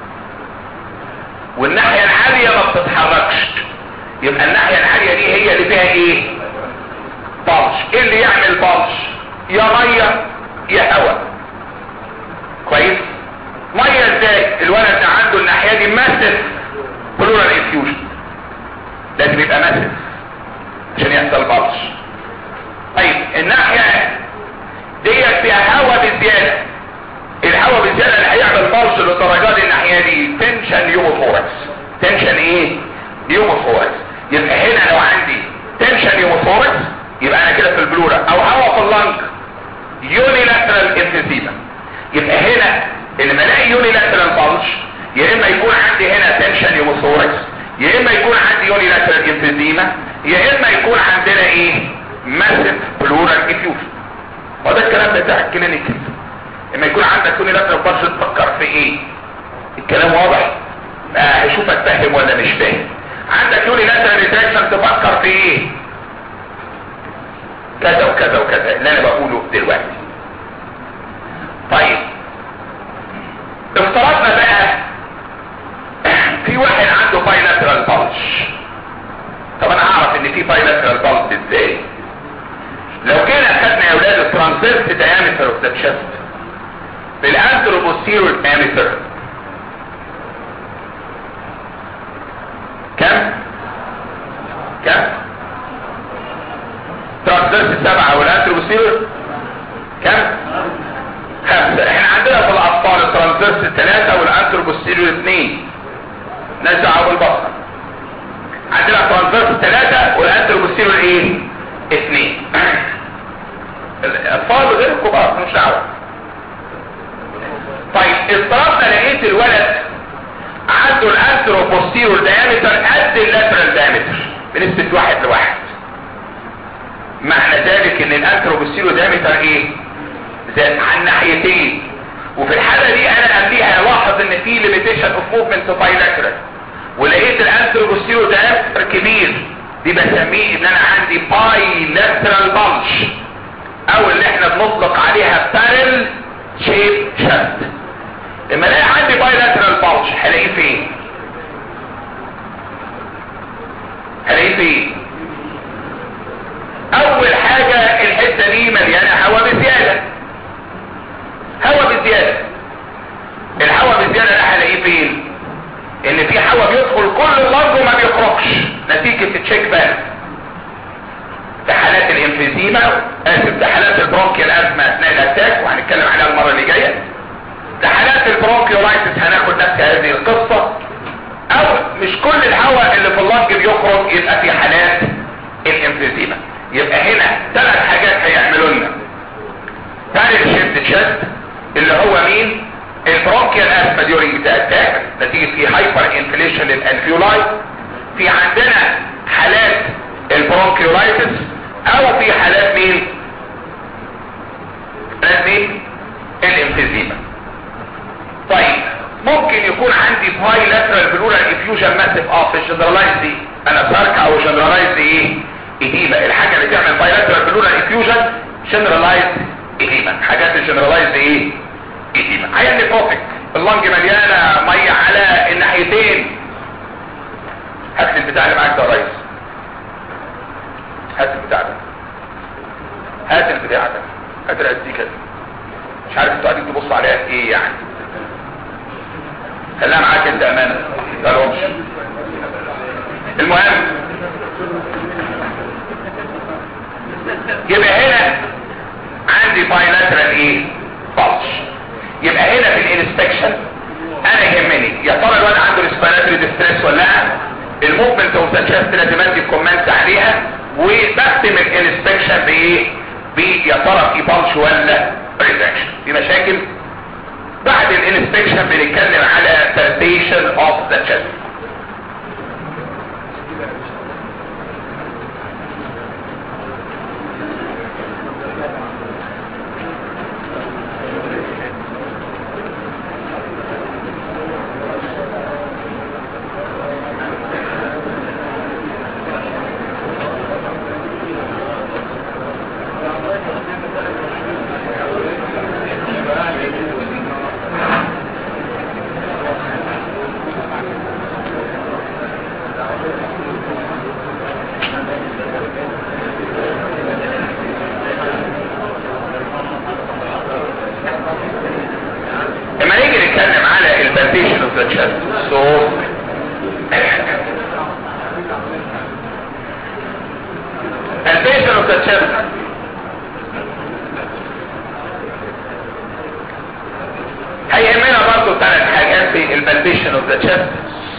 والناحية العالية ما بتتحركش يبقى الناحية العالية دي هي اللي فيها ايه بلش ايه اللي يعمل بلش يا مية يا هواء كويس مية ازاي الولد ده عنده الناحية دي ماسف بلورال انفيوجن لازم يبقى ماسف عشان يحصل بلش طيب الناحية ديت فيها هواء بزيادة الهواء بزيادة اللي هيعمل بلش للدرجات الناحية دي تنشن يوموثوركس تنشن ايه يوموثوركس يبقى هنا لو عندي تنشن يوموثوركس يبقى انا كده في البلورة او هواء في اللنج يونيلاترال انفيزيما يبقى هنا اللي بلاقي يونيلاترال بلش يا اما يكون عندي هنا تنشن يوموثوركس يا اما يكون عندي يونيلاترال انفيزيما يا اما يكون عندنا ايه ماسف بلورال انفيوجن وده الكلام بتاع الكلينيكال لما يكون عندك كوني لاترال بارش تفكر في ايه الكلام واضح لا هشوفك فاهم ولا مش فاهم عندك يوني لاترال ريتراكشن تفكر في ايه كذا وكذا وكذا اللي انا بقوله دلوقتي طيب افترضنا بقى في واحد عنده بايلاترال بالش طب انا اعرف ان في بايلاترال بالش ازاي لو كده خدنا يا اولاد الترانسفيرس دايمتر اوف ذا تشست بالانتروبوستيرور دايمتر كم كم ترانسفيرس سبعة والانتروبوستيرور كم خمسة احنا عندنا في الاطفال الترانسفيرس ثلاثة والانتروبوستيرور اثنين نزع بالبصر عندنا ترانسفيرس ثلاثة والانتروبوستيرور ايه اثنين الاطفال غير الكبار مش دعوه طيب اضطربنا لقيت الولد عنده الانتروبوستيرور دايمتر قد اللاترال دايمتر بنسبة واحد لواحد معنى ذلك لك ان الانتروبوستيرو دايمتر ايه زاد عن ناحيتين وفي الحالة دي انا قبليها لاحظ ان في ليميتيشن اوف موفمنت بايلاترال ولقيت الانتروبوستيرو دايمتر كبير دي بسميه ان انا عندي بايلاترال بلش او اللي احنا بنطلق عليها بارل شيب شد لما الاقي عندي بايلاترال بلش هلاقيه فين هلاقيه فين اول حاجة الحتة دي مليانة هواء بزيادة هواء بزيادة الهواء بزيادة ده هلاقيه فين ان في هواء بيدخل كل اللنج وما بيخرجش نتيجة التشيك فالف ده حالات الانفيزيما اسف ده حالات البرونكيال ازمة اثناء الاتاك وهنتكلم عليها المرة اللي جاية ده حالات البرونكيولايتس هناخد نفس هذه القصة او مش كل الهواء اللي في اللنج بيخرج يبقى في حالات الانفيزيما يبقى هنا ثلاث حاجات هيعملوا لنا ثالث شد شد اللي هو مين البرونكيال اسما ديورينج اتاك نتيجه في هايبر انفليشن للالفيولاي في عندنا حالات البرونكيولايتس او في حالات مين حالات مين الامفيزيما طيب ممكن يكون عندي باي لاترال بلورال افيوجن ماسيف اه في الجنرالايز دي انا ساركا او جنرالايز ايه اديما الحاجه اللي تعمل باي لاترال بلورال افيوجن جنرالايز اديما حاجات الجنرالايز ايه اديما عين نيفروتيك اللنج مليانه ميه على الناحيتين هات لي البتاع اللي معاك ده يا ريس هات البتاع ده هات البتاع ده هات الازيكا دي مش عارف انتوا قاعدين تبصوا عليها ايه يعني خليها معاك انت امانه قالهمش المهم يبقى هنا عندي بايلاترال ايه فالش يبقى هنا في الانسبكشن انا يهمني يا ترى الواد عنده ريسبيراتوري ديستريس ولا لا الموفمنت اوف ذا تشست لازم ادي كومنت عليها وبختم الانسبكشن بايه يا ترى في بلش ولا ريدكشن في مشاكل بعد الانسبكشن بنتكلم على palpation اوف ذا chest لما نيجي نتكلم على البالبيشن اوف ذا chest so palpation of the chest هيهمنا برضه ثلاث حاجات في البالبيشن اوف ذا chest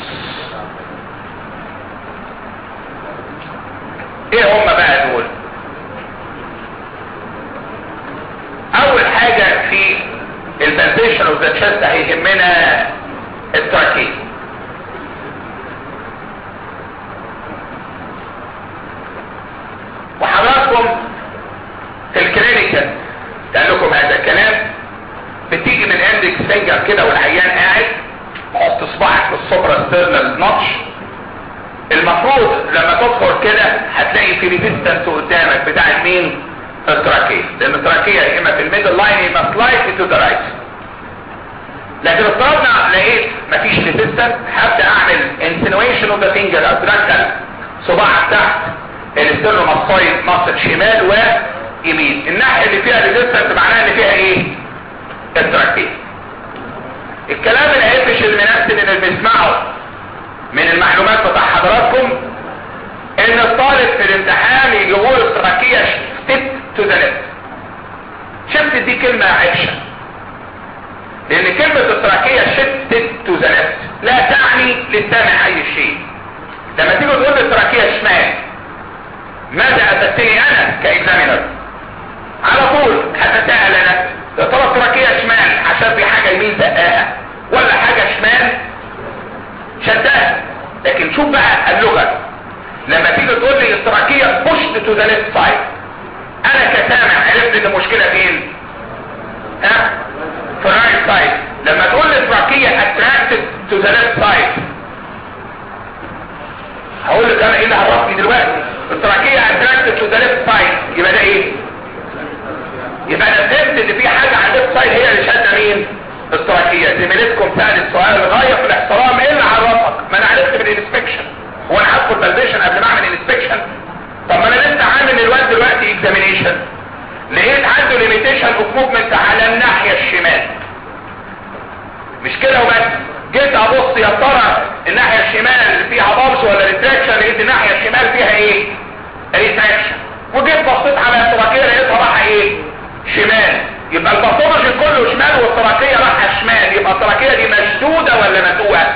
ايه هم بقى دول اول حاجة في البالبيشن اوف ذا chest هيهمنا التركيز وحضراتكم في الكلينيكال قال لكم هذا الكلام بتيجي من اندكس فينجر كده والعيان قاعد حط صباعك في السوبرا ستيرنال نوتش المفروض لما تدخل كده هتلاقي في ريزيستنس قدامك بتاع مين التراكيه لان التراكيه يا اما في الميدل لاين يا اما سلايد تو ذا رايت لكن افترضنا لقيت مفيش ريزيستنس هبدا اعمل انسينويشن اوف ذا فينجر ادركل صباعك تحت الاسترنوماسويد مصر شمال ويمين الناحيه اللي فيها ريزيستنس معناها ان فيها ايه التراكيه الكلام الهيفش المناسب اللي بنسمعه من المعلومات بتاع حضراتكم ان الطالب في الامتحان يجيبوا له التراكيه ستيب تو ذا ليفت شفت دي كلمه عفشه لان كلمه التراكيه شفت تو ذا ليفت لا تعني للسامع اي شيء لما تيجي تقول لي التراكيه شمال ماذا افدتني انا كاكزامينر على طول هتساءل انا يا ترى التراكيه شمال عشان في حاجه يمين زقاها ولا حاجه شمال شدها لكن شوف بقى اللغه لما تيجي تقول لي التراكيه بوشت تو ذا ليفت سايد انا كسامع عرفت ان المشكله فين ها في الرايت سايد لما تقول لي التراكيه اتراكتد تو ذا ليفت سايد هقول لك انا ايه اللي عرفني دلوقتي التراكيه اتراكتد تو ذا ليفت سايد يبقى ده ايه يبقى انا فهمت ان في حاجه على الليفت سايد هي اللي شاده مين التراكيه زميلتكم سالت سؤال غايه في الاحترام ايه اللي عرفك ما انا عرفت من الانسبكشن هو انا هدخل بالفيشن قبل ما اعمل انسبكشن طب ما انا لسه عامل الوقت دلوقتي اكزامينيشن لقيت عنده ليميتيشن اوف موفمنت على الناحيه الشمال مش كده وبس جيت ابص يا ترى الناحيه الشمال فيها بلس ولا ريتراكشن لقيت الناحيه الشمال فيها ايه ريتراكشن وجيت بصيت على التراكيه لقيتها رايحه ايه شمال يبقى الباثولوجي كله شمال والتراكيه رايحه شمال يبقى التراكيه دي مشدوده ولا مدوقه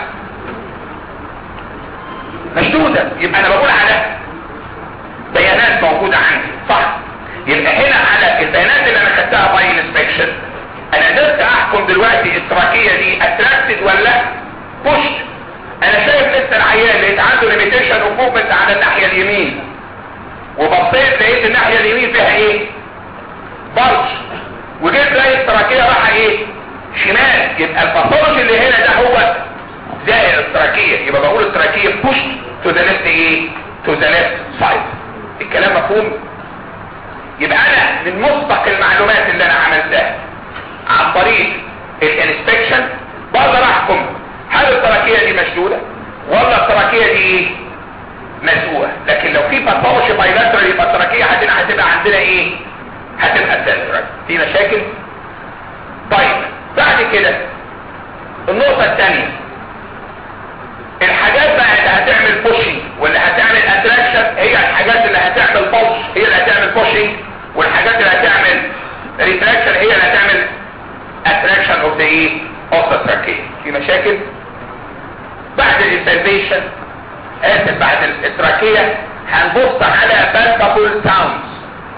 مشدوده يبقى انا بقول على بيانات موجوده عندي صح يبقى هنا على البيانات اللي انا خدتها باي انسبكشن انا قدرت احكم دلوقتي التراكيه دي اتراكتد ولا بوشت انا شايف لسه العيان لقيت عنده ليميتيشن اوف موفمنت على الناحيه اليمين وبصيت لقيت الناحيه اليمين فيها ايه بلج وجيت لقيت التراكيه رايحه ايه شمال يبقى الباثولوجي اللي هنا ده هو زائر التراكيه يبقى بقول التراكيه بوشت تو ذا ليفت ايه تو ذا ليفت سايد الكلام مفهوم يبقى انا من مسبق المعلومات اللي انا عملتها عن طريق الانسبكشن بقدر احكم هل التراكيه دي مشدوده ولا التراكيه دي ايه مسؤوله لكن لو في باثولوجي بايلاترال يبقى التراكيه عندنا هتبقى عندنا ايه هتبقى سنترال في مشاكل طيب بعد كده النقطه الثانيه الحاجات بقى اللي هتعمل بوشنج واللي هتعمل اتراكشن هي الحاجات اللي هتعمل بوش هي اللي هتعمل بوشنج والحاجات اللي هتعمل ريتراكشن هي اللي هتعمل اتراكشن اوف ذا ايه اوف ذا تراكيه في مشاكل بعد الانسلفيشن اسف بعد التراكيه هنبص على بالبابول ساوندز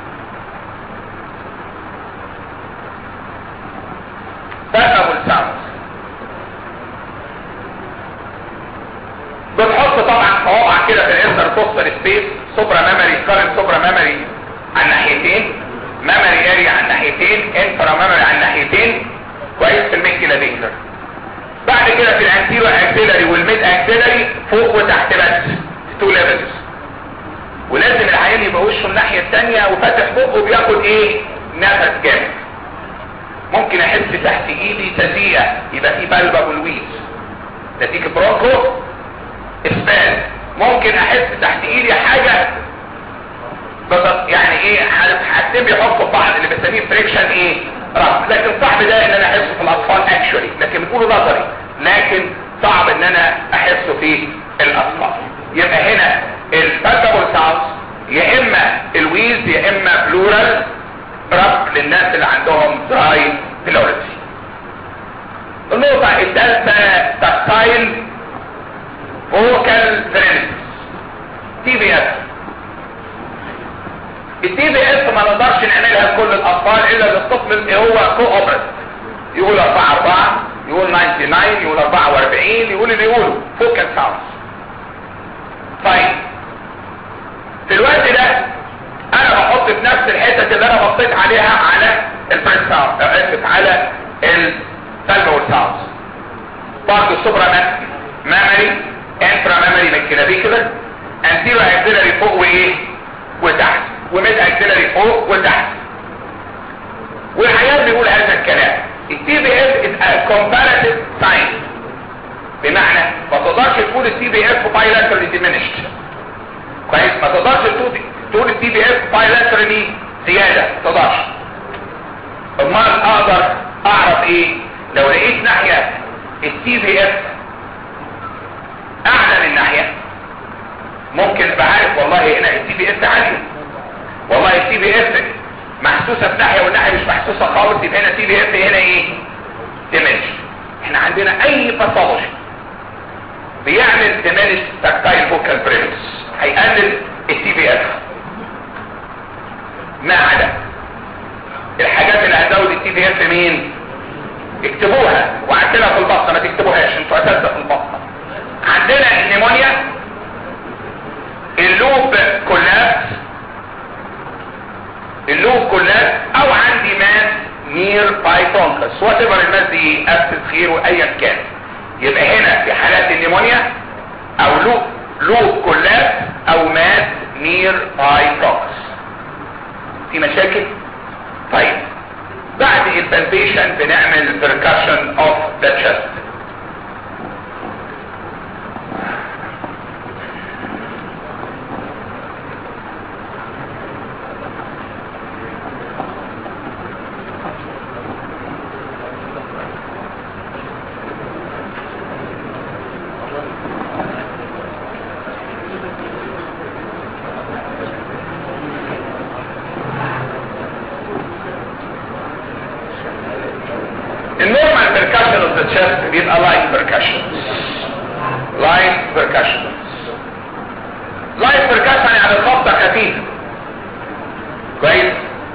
بالبابول ساوندز بنحط طبعا صوابع كده في الانتر بوستر سبيس سوبرا ميموري كارنت سوبرا ميموري على الناحيتين ميموري اريا على الناحيتين انترا ميموري على الناحيتين كويس في الميكيلا فيكتور بعد كده في الانتيرو اكسيلري والميد اكسيلري فوق وتحت بس تو ليفلز ولازم العيان يبقى وشه الناحيه الثانيه وفاتح بقه بياخد ايه نفس جامد ممكن احس تحت ايدي تزيئه يبقى في بلبه والويز نتيجه برونكو اسبان ممكن احس تحت ايدي حاجة بس يعني ايه حاجتين بيحطوا بعض اللي بنسميه فريكشن ايه رفض لكن صعب ده ان انا احسه في الاطفال اكشولي لكن بنقوله نظري لكن صعب ان انا احسه في الاطفال يبقى هنا البالبابول ساوندز يا اما الويز يا اما بلورال رفض للناس اللي عندهم دراي بلورتي النقطة الثالثة تكتايل فوكال فرينس تي بي اس التي بي اس ما نقدرش نعملها لكل الاطفال الا للطفل اللي هو كو اوبرت يقول 4 4 يقول 99 يقول 44 يقول اللي يقوله فوكال ساوندز طيب في الوقت ده انا بحط في نفس الحتة اللي انا بصيت عليها على البريس ساوند اسف على الفالمول ساوندز برضه السوبرا ميموري انترا ميموري من الكلافيكولر انتيرو اكسيلري فوق وايه وتحت وميد اكسيلري فوق وتحت والعيان بيقول هذا الكلام التي بي اس از كومباراتيف ساين بمعنى ما تقدرش تقول التي بي اس بايلاترالي ديمينشد كويس ما تقدرش تقول التي بي اس بايلاترالي زياده ما تقدرش امال اقدر اعرف ايه لو لقيت ناحيه التي بي اس اعلى من ناحية ممكن ابقى عارف والله هنا التي بي اس عالية والله التي بي اس محسوسة في ناحية والناحية مش محسوسة خالص يبقى هنا التي بي اس هنا ايه ديمنش احنا عندنا اي باثولوجي بيعمل ديمنش تاكتايل فوكال بريمس هيقلل التي بي اس ما عدا الحاجات اللي هتزود التي بي اس مين اكتبوها وعندنا في البطنه ما تكتبوهاش انتوا اساتذه في البطنه عندنا النيمونيا اللوب كولابس لو كلات او عندي ماس نير باي برونكس وات ايفر الماس دي ابسس خير وايا كان يبقى هنا في حالات النيمونيا او لو لو كلات او ماس نير باي برونكس في مشاكل طيب بعد البالبيشن بنعمل percussion of the chest النورمال percussion of the chest بيبقى light percussion light percussion light percussion يعني خبطة خفيفة كويس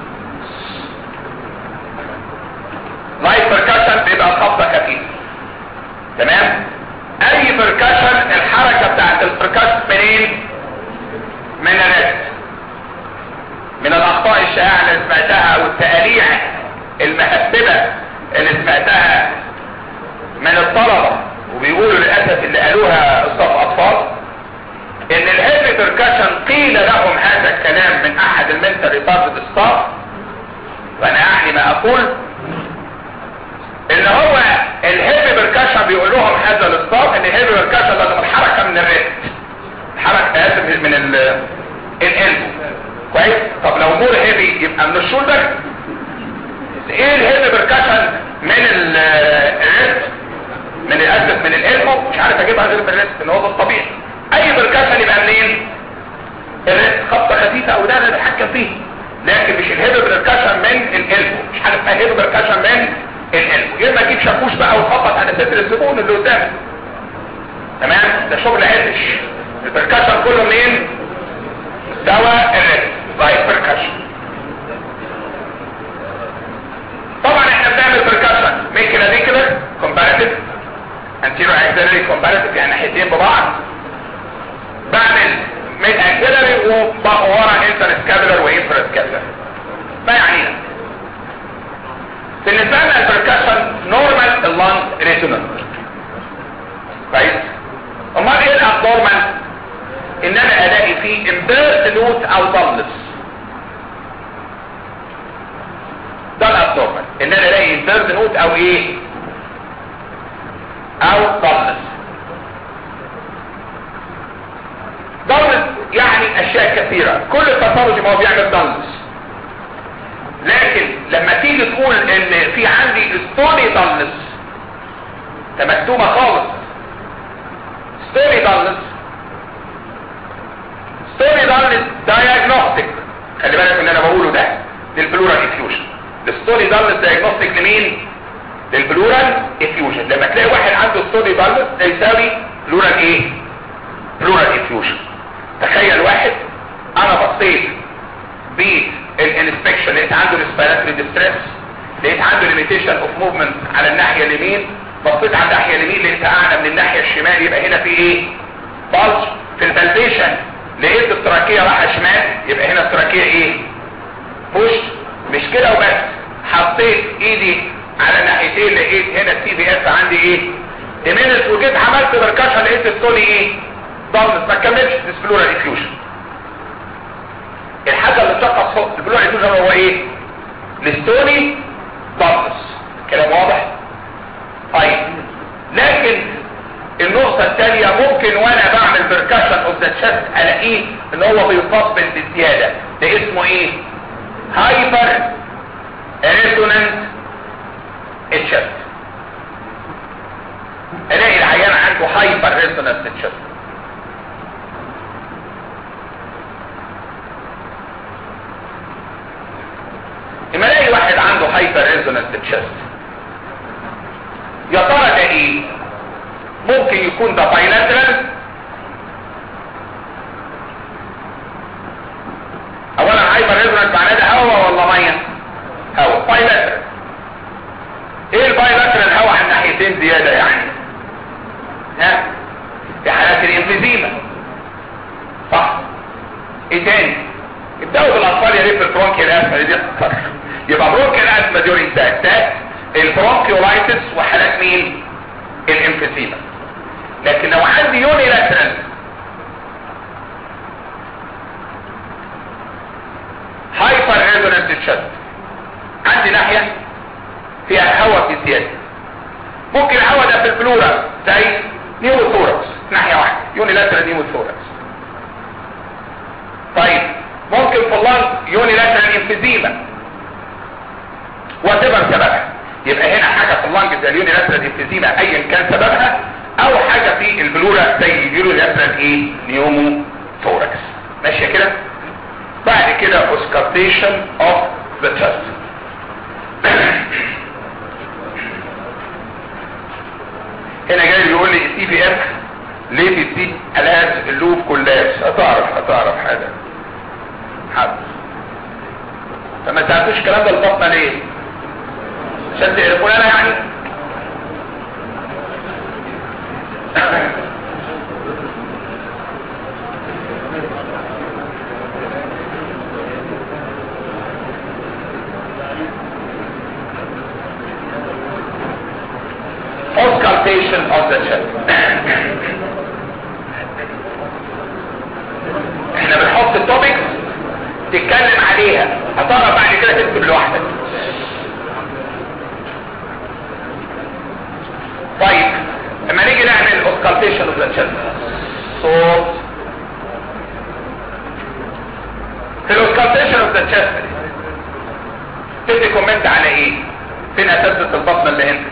light percussion بيبقى خبطة خفيفة تمام اي percussion الحركة بتاعت البركشن منين من الريست من الاخطاء الشائعة اللي سمعتها والتقاليع المهببة اللي سمعتها من الطلبة وبيقولوا للأسف اللي قالوها أصطف أطفال إن الهيفي بركشن قيل لهم هذا الكلام من أحد المنتر ريبارتد ستاف وأنا أعني ما أقول إن هو الهيفي بركشن بيقول لهم هذا الستاف إن الهيفي بركشن لازم الحركة من الريست الحركة آسف من ال القلب كويس طب لو مور هيفي يبقى من الشولدر ايه الهيد بركشن من الريست من الاسف من الالبو مش عارف اجيبها غير من الريست ان هو ده الطبيعي اي بركشن يبقى منين الريست خبطه خفيفه او ده انا بتحكم فيه لكن مش الهيد بركشن من الالبو مش حاجه اسمها هيد بركشن من الالبو يا اما اجيب شاكوش بقى وخبط على صدر الزبون اللي قدامي تمام ده شغل عدش البركشن كله منين مستوى الريست لايك بركشن طبعا احنا بنعمل بركشن ميكانيكال كومباريتيف انتيرو اكسلري كومباريتيف يعني ناحيتين ببعض بعمل من اكسلري وورا انتر سكابلر وانفر سكابلر ما يعنينا بالنسبه لنا البركشن نورمال اللانج ريزونانت كويس امال ايه الابنورمال ان انا الاقي فيه امبيرت نوت او ضملس ده الابنورمال ان انا الاقي امبيرت نوت او ايه او ضملس ضملس يعني اشياء كثيرة كل الباثولوجي ما هو بيعمل ضملس لكن لما تيجي تقول ان في عندي ستوني ضملس ده مكتوبة خالص ستوني ضملس ستوني ضملس دايجنوستيك خلي بالك من اللي انا بقوله ده للبلورال افيوجن الستوني ضملس دايجنوستيك لمين للبلورال افيوجن لما تلاقي واحد عنده ستوني ضملس ده يساوي بلورال ايه بلورال افيوجن تخيل واحد انا بصيت بالانسبكشن لقيت عنده ريسبيراتوري ديستريس لقيت عنده ليميتيشن اوف موفمنت على الناحيه اليمين بصيت على الناحيه اليمين لقيتها اعلى من الناحيه الشمال يبقى هنا في ايه بلج في البلبيشن لقيت التراكيه رايحه شمال يبقى هنا التراكيه ايه بوش مش كده وبس حطيت ايدي على ناحيتين لقيت هنا السي بي اس عندي ايه ديمينس وجيت عملت بركشن لقيت التوني ايه ضمت ما كملش ديسبلورال افيوجن الحاجه اللي بتقف فوق البلورال افيوجن هو ايه الستوني ضمس كلام واضح طيب لكن النقطة الثانية ممكن وانا بعمل بركشن اوف ذا تشست الاقيه ان هو بيفصل بالزيادة ده اسمه ايه هايبر ريزونانس تشست الاقي العيان عنده هايبر ريزونانس تشست لما الاقي واحد عنده هايبر ريزونانس تشست يا ترى ده ايه ممكن يكون ده بايلاترال اولا هايبر ريزونانس معناه ده هواء ولا ميه هواء بايلاترال ايه البايلاترال هواء على الناحيتين زياده يعني ها في حالات الانفيزيما صح ايه تاني ابداوا بالاطفال بالمونيا في البرونكيال اسما دي اختصار يبقى برونكيال اسما ديورين اتاك البرونكيولايتس وحالات مين الامفيسيما لكن لو عندي يوني لاترال هايبر ريزونانس تشست عندي ناحية فيها هواء في زيادة ممكن الهواء ده في البلورا زي نيوموثوركس ناحية واحدة يوني لاترال نيوموثوركس طيب ممكن في اللنج يوني لاترال انفيزيما وتبر سببها يبقى هنا حاجة في اللنج زي اليوني لاترال انفيزيما ايا كان سببها او حاجة في البلورا زي اليوني لاترال ايه نيوموثوركس ماشية كده بعد كده auscultation of the chest هنا جاي بيقول لي سي في ام ليه في السي الاز اللوب كلاس هتعرف هتعرف حاجه حد فما تعرفوش الكلام ده البطنه ليه عشان تعرفوا انا يعني auscultation of the chest احنا بنحط التوبكس تتكلم عليها هتعرف بعد كده تكتب لوحدك طيب لما نيجي نعمل auscultation of the chest صوت في الاوسكالتيشن اوف ذا تشست تدي كومنت على ايه فين اساتذه البطن اللي هنا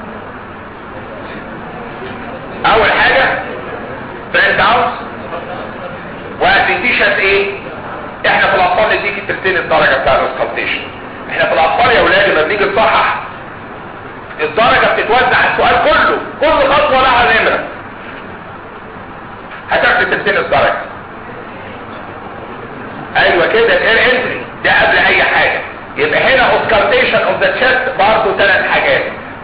اول حاجة برنت اوت واسنتيشن ايه احنا في الاطفال نديك التلتين الدرجة بتاع الاوسكالتيشن احنا في الاطفال يا ولاد لما بنيجي نصحح الدرجة بتتوزع على السؤال كله كل خطوة لها نمرة هتاخد تلتين الدرجة ايوه كده الاير انتري ده قبل اي حاجة يبقى هنا اوسكالتيشن اوف ذا تشست برضه ثلاث حاجات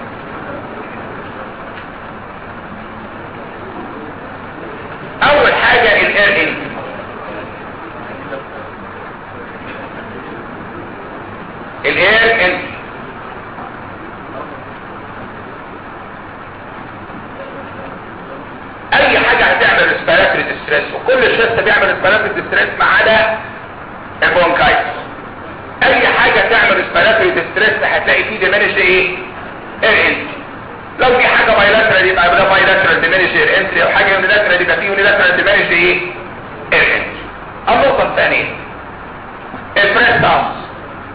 اول حاجة الاير انتري الاير انتري اي حاجة هتعمل ريسبيراتوري ديستريس وكل الشخص بيعمل ريسبيراتوري ديستريس ما عدا البرونكايتس اي حاجة تعمل ريسبيراتوري ديستريس هتلاقي فيه ديمينش ايه اير انتري لو في حاجة بايلاترال يبقى ده بايلاترال ديمينش اير انتري او حاجة يونيلاترال يبقى فيه يونيلاترال ديمينش ايه اير انتري النقطة الثانية البريس داونز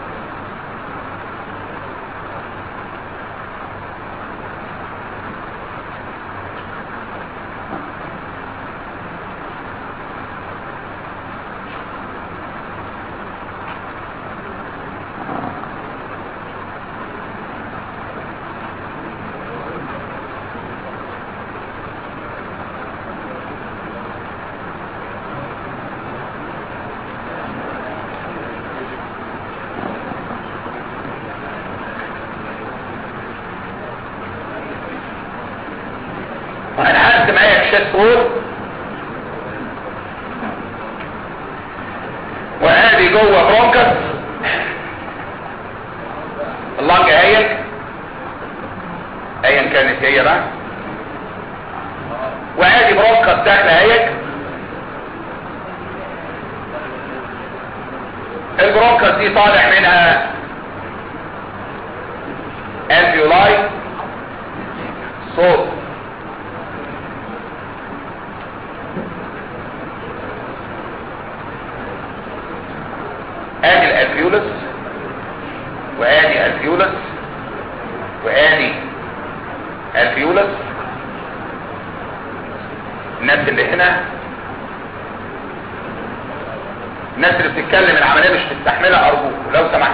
انا هرسم معايا الشات فوق وادي جوه برونكس اللنج اهي ايا كانت هي بقى وادي برونكس داخله اهي البرونكس دي طالع منها الفيولاي صوت ادي الالفيولس وادي الفيولس وادي الفيولس الناس اللي هنا الناس اللي بتتكلم العمليه مش مستحمله ارجوك لو سمحت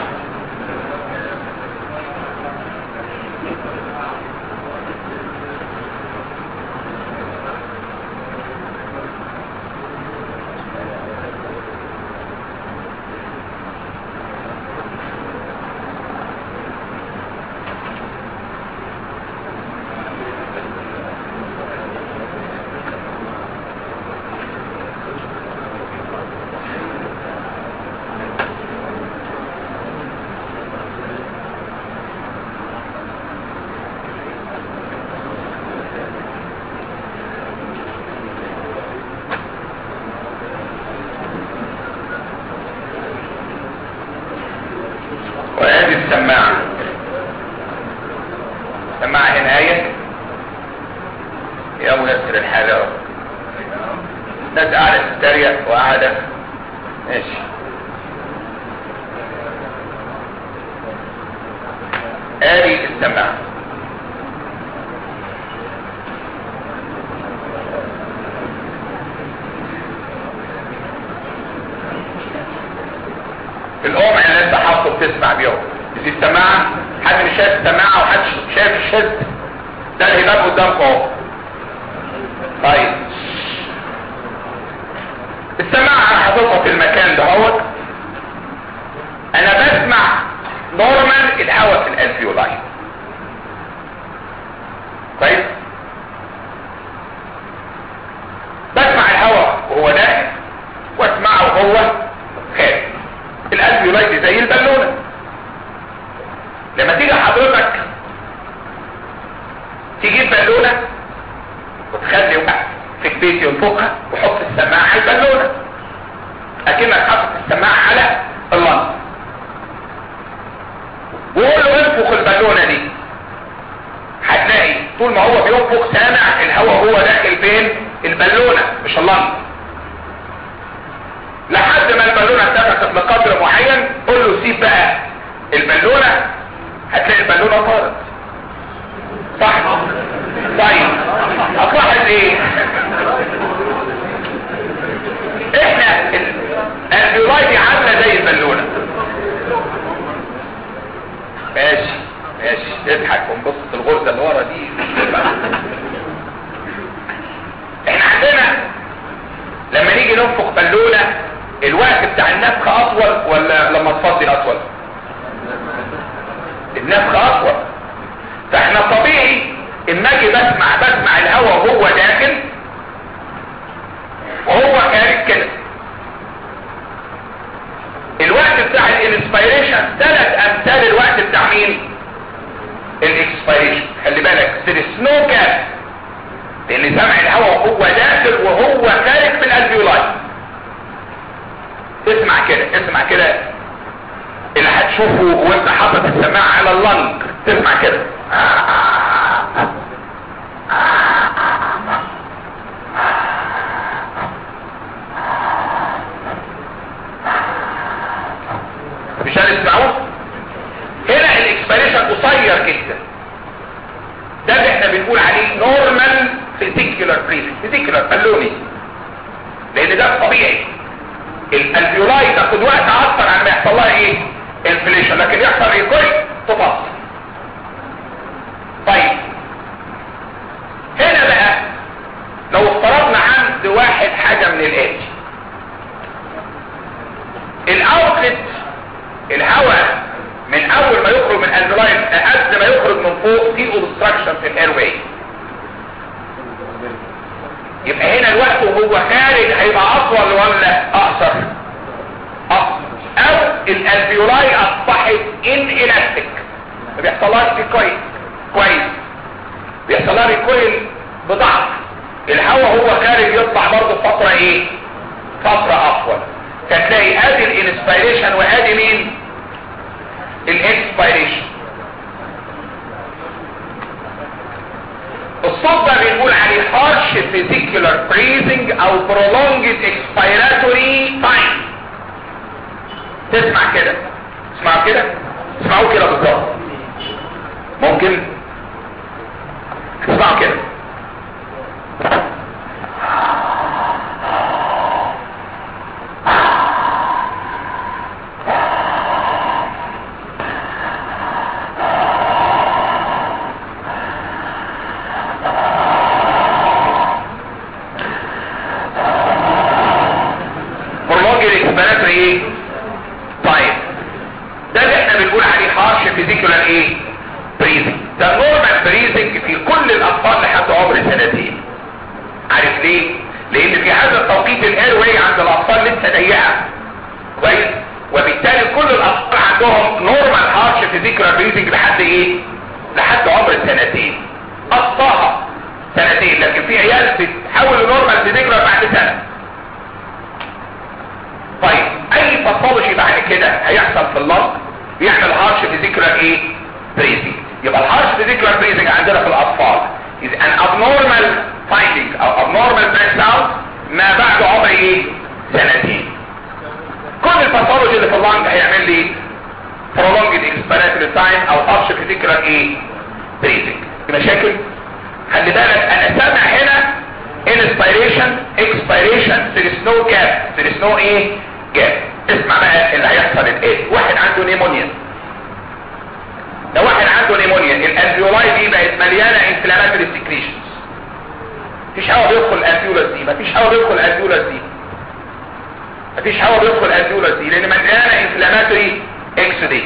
السماعة السماعة هنا هي يا ميسر الحال يا رب الناس قاعدة تتريق وقاعدة ماشي ادي السماعة القمع اللي انت حاطه بتسمع بيهم دي السماعة حد مش شايف السماعة وحد شايف الشد ده الهباب قدامكم اهو طيب السماعة انا حاططها في المكان ده اهوت انا بسمع نورمال الهواء في الالفيولاي كويس بسمع الهواء وهو داخل واسمعه وهو خارج الالفيولاي زي البالونه لما تيجي حضرتك تجيب بالونه وتخلي واحد في البيت ينفخها وحط السماعه على البالونه اكنك حاطط السماعه على اللنس وقول له انفخ البالونه دي هتلاقي طول ما هو بينفخ سامع الهواء هو داخل فين البالونه مش اللنس لحد ما البالونه اتفقت لقدر معين قول له سيب بقى البالونه هتلاقي البالونه طارت صح طيب هتلاحظ ايه احنا البيولاي دي عامله زي البالونه ماشي ماشي اضحك ونبص في الغرزه اللي ورا دي احنا عندنا لما نيجي ننفخ بالونه الوقت بتاع النفخ اطول ولا لما تفضي اطول النفخ اطول فاحنا طبيعي اما اجي بسمع بسمع الهواء وهو داخل وهو خارج كده الوقت بتاع الانسبيريشن ثلاث امثال الوقت بتاع مين الاكسبيريشن خلي بالك سنو كاب لان سمع الهواء وهو داخل وهو خارج في الالفيولاي اسمع كده اسمع كده اللي هتشوفه وانت حاطط السماعه على اللنج تسمع كده مش هنسمعوه هنا الاكسبريشن قصير جدا ده اللي احنا بنقول عليه نورمال فيزيكولار بريفنج فيزيكولار بالوني لان ده الطبيعي الالفيولاي تاخد وقت اكتر عن ما يحصل لها ايه انفليشن لكن يحصل ريكويل تفصل طيب هنا بقى لو افترضنا عند واحد حاجة من الاتي الاوتلت الهواء من اول ما يخرج من الفيولاي قد ما يخرج من فوق في اوبستراكشن في الاير واي يبقى هنا الوقت وهو خارج هيبقى اطول ولا اقصر اقصر او الالفيولاي اصبحت ان الاستيك ما بيحصلهاش كويس كويس بيحصلها ريكويل بضعف الهواء هو خارج يطلع برضه فتره ايه فتره اطول فتلاقي ادي الانسبيريشن وادي مين الاكسبيريشن الصوت ده بنقول عليه harsh physical breathing او prolonged expiratory time تسمع كده تسمعوا كده تسمعوا كده بالظبط ممكن تسمعوا كده prolonged expiratory ايه طيب ده اللي احنا بنقول عليه harsh physical ايه بريزنج ده النورمال بريزنج في كل الاطفال لحد عمر سنتين عارف ليه لان في هذا التوقيت الاير واي عند الاطفال لسه ضيقه كويس وبالتالي كل الاطفال عندهم نورمال هارش فيزيكال بريزنج لحد ايه لحد عمر سنتين اقصاها سنتين لكن في عيال بتحول لنورمال فيزيكال بعد سنه طيب اي باثولوجي بعد كده هيحصل في اللنج بيعمل هارش فيزيكولار ايه بريزنج يبقى الهارش فيزيكولار بريزنج عندنا في الاطفال is an abnormal finding او abnormal breakdown ما بعد عمر ايه سنتين كل الباثولوجي اللي في اللنج هيعمل لي prolonged expiratory time او harsh particular ايه breathing في مشاكل خلي بالك انا سامع هنا inspiration expiration there is no gap there is no ايه gap اسمع بقى اللي هيحصل الايه واحد عنده نيمونيا لو واحد عنده نيمونيا الالفيولاي دي بقت مليانه انفلاماتوري سكريشنز مفيش هواء بيدخل الالفيولاس دي مفيش هواء بيدخل الالفيولاس دي مفيش هواء بيدخل الالفيولاس دي لان مليانه انفلاماتوري اكسودي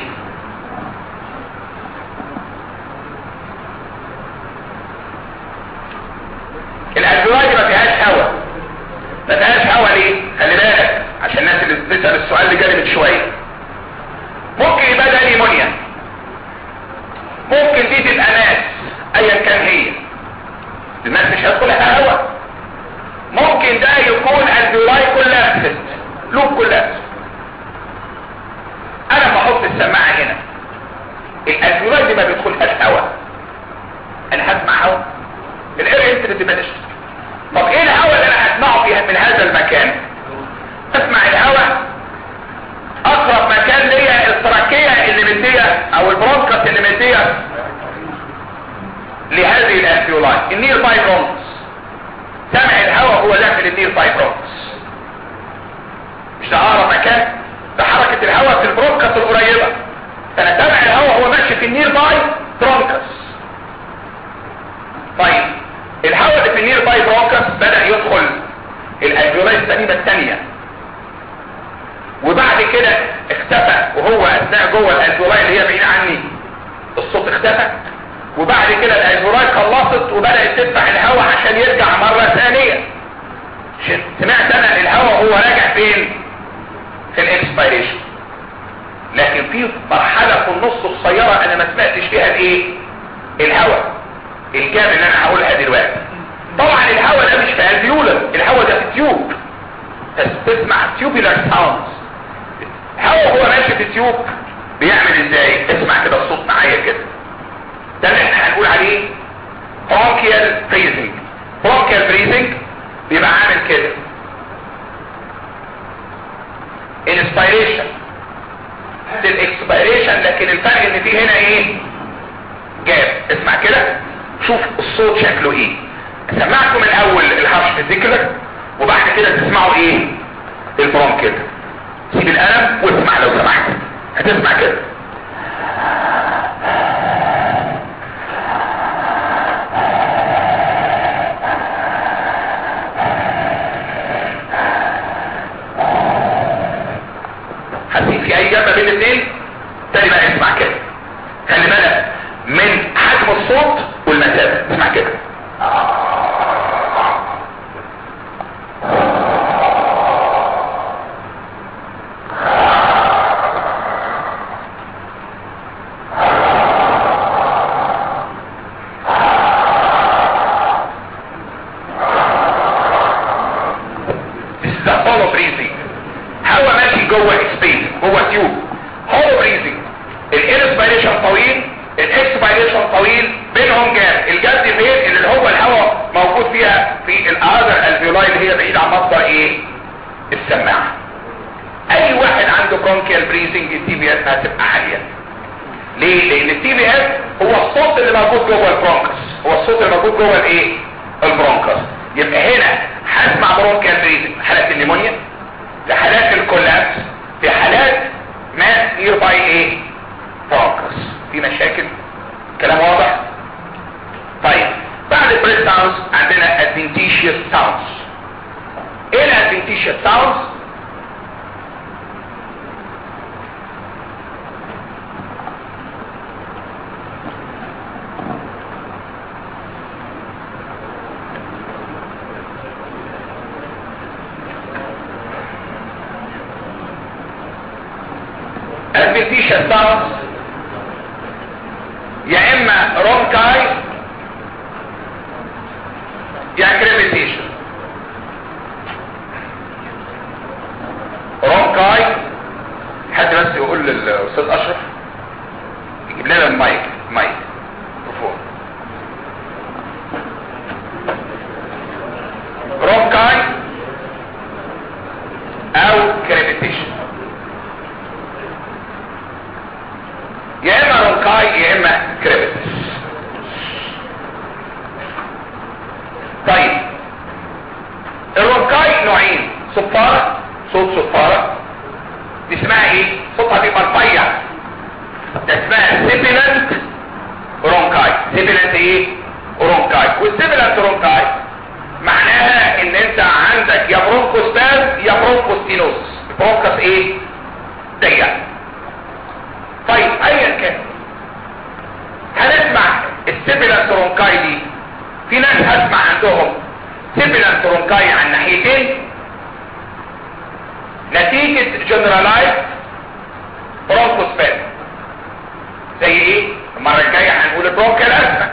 الالفيولاي دي ما فيهاش هواء ما فيهاش هواء ليه خلي بالك عشان الناس اللي بتسال السؤال اللي جالي من شويه ممكن يبقى ده نيمونيا ممكن دي تبقى ناس ايا كان هي الناس مش هيدخلها هواء ممكن ده يكون الفيولاي كولابسد لوب كولابس انا لما احط السماعه هنا الالفيولاي دي ما بيدخلهاش هواء انا هسمع هواء الاير انت ديمينش طب ايه الهواء اللي انا هسمعه فيها من هذا المكان اسمع الهواء اقرب مكان ليا التراكيه اللي مديه او البرونكس اللي مديه لهذه الالفيولاي النير باي برونكس سمع الهواء هو داخل النير باي برونكس مش ده اقرب مكان ده حركه الهواء في البرونكس القريبه فانا سمع الهواء هو ماشي في النير باي برونكس طيب الهواء اللي في النير باي برونكس بدا يدخل الالفيولاي السليمه الثانيه وبعد كده اختفى وهو اثناء جوه الالفيولاي اللي هي بعيده عني الصوت اختفى وبعد كده الالفيولاي خلصت وبدات تفتح الهواء عشان يرجع مره ثانيه سمعت انا الهواء هو راجع فين في الاكسبيريشن لكن في مرحله في النص قصيره انا ما سمعتش فيها الايه الهواء الجاب اللي انا هقولها دلوقتي طبعا الهواء ده مش في الفيولر الهواء ده في تيوب تسمع تيوبولار ساوندز الهواء هو ماشي في تيوب بيعمل ازاي اسمع كده الصوت معايا كده ده اللي احنا هنقول عليه bronchial breathing bronchial breathing بيبقى عامل كده inspiration هذا الاكسبيريشن لكن الفرق ان في هنا ايه جاب اسمع كده شوف الصوت شكله ايه سمعكم الاول الهارش فيزيكولر وبعد كده تسمعوا ايه البرونكيت سيب القلم واسمع لو سمحت هتسمع كده حاسين في اي جنب بين الاثنين تاني بقى اسمع كده خلي بالك من حجم الصوت والمسافه اسمع كده This is the hollow breathing هواء ماشي جوه سبيس جوه تيوب هولو بريزنج الانسبيريشن طويل الاكسبيريشن طويل بينهم جاب الجاب دي فين اللي هو الهواء موجود فيها في الاذر الفيولاي اللي هي بعيد عن مصدر ايه السماعه اي واحد عنده برونكيال بريزنج التي بي اس هتبقى عاليه ليه لان التي بي اس هو الصوت اللي موجود جوه البرونكس هو الصوت اللي موجود جوه الايه البرونكس يبقى هنا هسمع برونكيال بريزنج حالات النيمونيا في حالات الكولابس في حالات ما نيرباي ايه برونكس في مشاكل كلام واضح طيب بعد البريس ساوندز عندنا ادفنتيشيوس ساوندز ايه الادفنتيشيوس ساوندز adventitious sounds يا اما رونكاي يا كريبيتيشن رونكاي حد بس يقول للاستاذ اشرف جيب لنا المايك مايك ميكروفون برونكاي او كريبيتيشن يا اما رونكاي يا اما كريبيتس طيب الرونكاي نوعين صفارة صوت صفارة دي اسمها ايه صوتها بيبقى رفيع ده اسمها سيبيلنت رونكاي سيبيلنت ايه رونكاي والسيبيلنت رونكاي معناها ان انت عندك يا برونكوستاز يا برونكوستينوس برونكس ايه ضيق طيب ايا كان هنسمع السيبيلنت رونكاي دي في ناس هسمع عندهم سيبيلنت رونكاي عن ناحيتين نتيجة جنرالايز برونكوسباز زي ايه المرة الجاية هنقول البرونكيال ازمة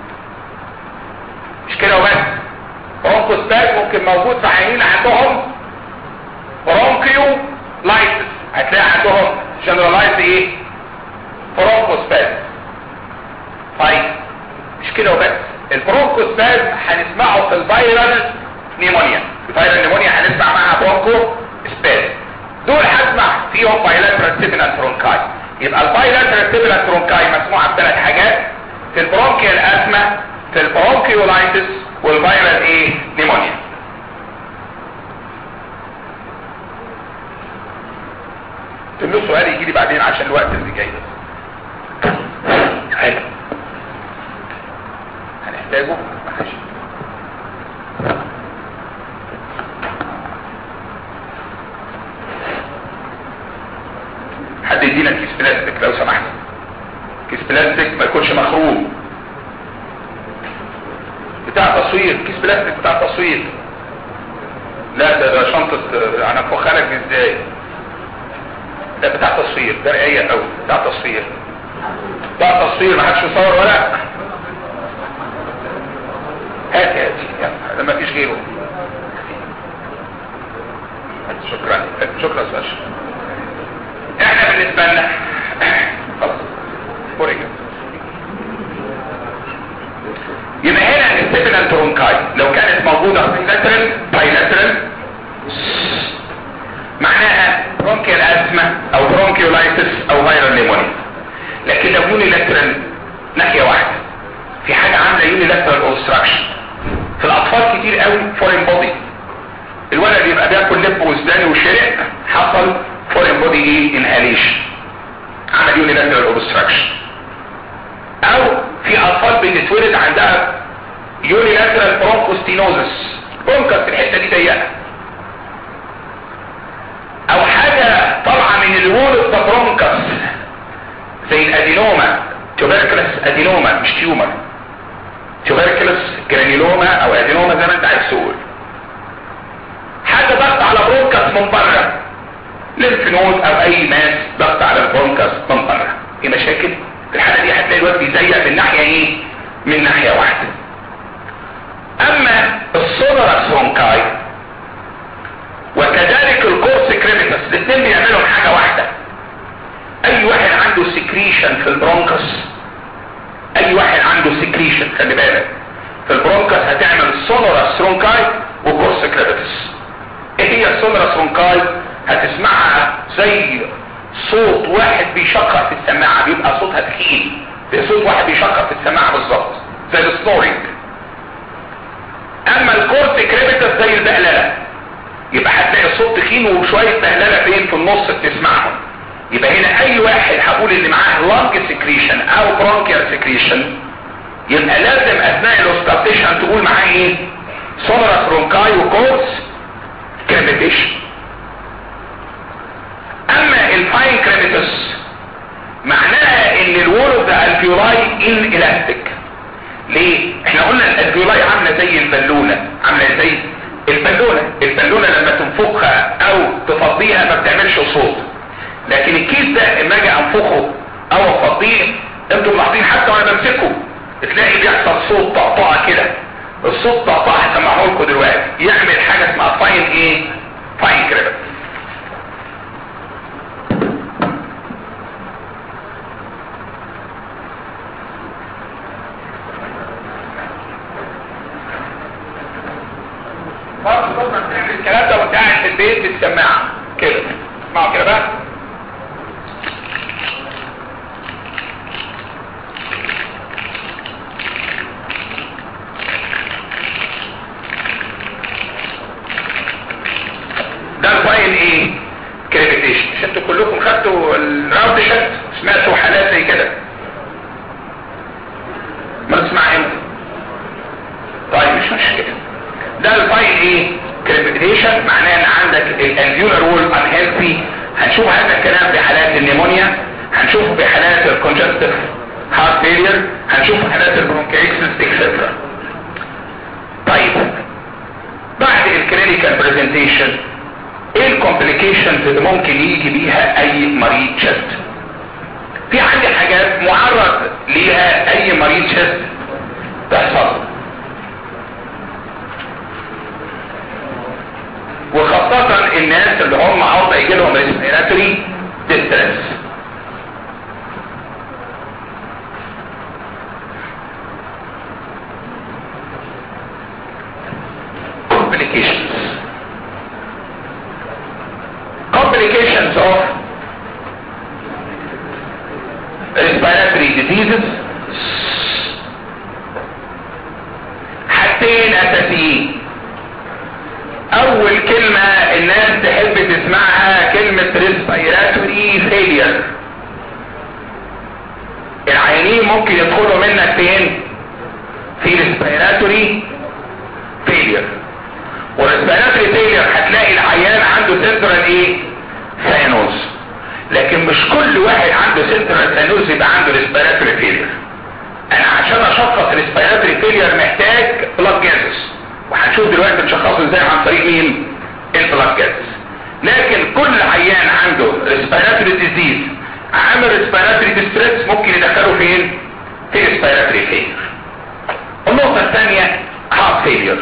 مش كده وبس برونكوسباز ممكن موجود في عينين عندهم برونكيو لايتس هتلاقي عندهم جنرالايز ايه برونكوسباز طيب مش كده وبس البرونكوسباز هنسمعه في الفيرال نيمونيا الفيرال نيمونيا هنسمع معاها برونكو سباز دول هسمع فيهم بايلاترال سيبيلال برونكاي يبقى البايلاترال سيبيلال برونكاي مسموعه بثلاث حاجات في البرونكيال ازمه في البرونكيولايتس والفيرال ايه نيمونيا له سؤال يجي لي بعدين عشان الوقت اللي جاي ده حلو هنحتاجه ماشي حد يدينا كيس بلاستيك لو سمحت كيس بلاستيك ما يكونش مخروم بتاع تصوير كيس بلاستيك بتاع تصوير لا ده ده شنطة انا فخالك ازاي ده بتاع تصوير ده رقيق قوي بتاع تصوير بتاع تصوير ما حدش يصور ولا هات هات يلا ما فيش غيره شكرا شكرا يا باشا احنا بالنسبه لنا خلاص فرجة يبقى هنا السيبيلانت رونكاي لو كانت موجوده بايلاترال بايلاترال معناها برونكيال ازمه او برونكيولايتس او فيرال نيمونيا لكن لو يونيلاترال ناحيه واحده في حاجه عامله يونيلاترال اوبستراكشن في الاطفال كتير قوي فورين بودي الولد يبقى بياكل لب وسدان وشرق حصل فورين بودي ايه انهاليشن عمل يونيلاترال اوبستراكشن او في اطفال بتتولد عندها يونيلاترال برونكوستينوزس برونكس في الحته دي ضيقه او حاجه طالعه من الوول اوف ذا برونكس زي الادينوما توبركلس ادينوما مش تيومر توبركلس جرانيلوما او ادينوما زي ما انت عايز تقول حاجه ضغط على برونكس من بره ليمف نود او اي ماس ضغط على البرونكس من بره في مشاكل في الحاله دي هتلاقي الوقت بيضيق من ناحيه ايه من ناحيه واحده اما السولارس برونكاي وكذلك الكورس كريميتس الاثنين بيعملوا حاجه واحده اي واحد عنده سكريشن في البرونكس اي واحد عنده سكريشن خلي بالك في البرونكس هتعمل سونورس رونكاي وكورس كريميتس ايه هي السونورس رونكاي هتسمعها زي صوت واحد بيشقق في السماعه بيبقى صوتها تخين زي صوت واحد بيشقق في السماعه بالظبط زي السنورنج اما الكورس كريميتس زي البقلله يبقى هتلاقي الصوت تخين وشويه بهلله فين في النص بتسمعهم يبقى هنا اي واحد هقول اللي معاه لانج سكريشن او برونكيال سكريشن يبقى لازم اثناء الاوستاتيشن تقول معاه ايه سونورس برونكاي وكورس كريميتيشن اما الفاين كريميتس معناها ان الوول اوف ذا الفيولاي ان الاستيك ليه احنا قلنا الالفيولاي عامله زي البالونه عامله زي البالونه البالونه لما تنفخها او تفضيها ما بتعملش صوت لكن الكيس ده لما اجي انفخه او افضيه انتوا ملاحظين حتى وانا بمسكه تلاقي بيحصل صوت طقطقه كده الصوت طقطقه هسمعه لكم دلوقتي يعمل حاجه اسمها فاين ايه فاين كريمت خدتوا الراوند شت سمعتوا حالات زي كده ما تسمع امتى طيب مش مشكله ده الفايل ايه كريبيتيشن معناه ان عندك الالفيولار وول انهيلثي هنشوف هذا الكلام في حالات النيمونيا هنشوف في حالات الكونجستيف هارت فيلير هنشوف في حالات البرونكيكسس اكسترا طيب بعد الكلينيكال برزنتيشن ايه الكومبليكيشنز اللي ممكن يجي بيها اي مريض شست في عندي حاجات معرض ليها اي مريض شست تحصل وخاصة الناس اللي هم عاوزة يجي لهم ريسبيراتوري ديستريس complications complications of respiratory diseases حاجتين اساسيين اول كلمة الناس تحب تسمعها كلمة respiratory failure العيانين ممكن يدخلوا منك فين في respiratory failure والريسبيراتوري فيلير هتلاقي العيان عنده سنترال ايه ساينوز لكن مش كل واحد عنده سنترال ساينوز يبقى عنده ريسبيراتوري فيلير انا عشان اشخص ريسبيراتوري فيلير محتاج بلاد جازس وهنشوف دلوقتي نشخصه ازاي عن طريق مين البلاد جازس لكن كل عيان عنده ريسبيراتوري ديزيز عامل ريسبيراتوري ديستريس ممكن يدخله فين في ريسبيراتوري فيلير النقطه الثانيه هارت فيلير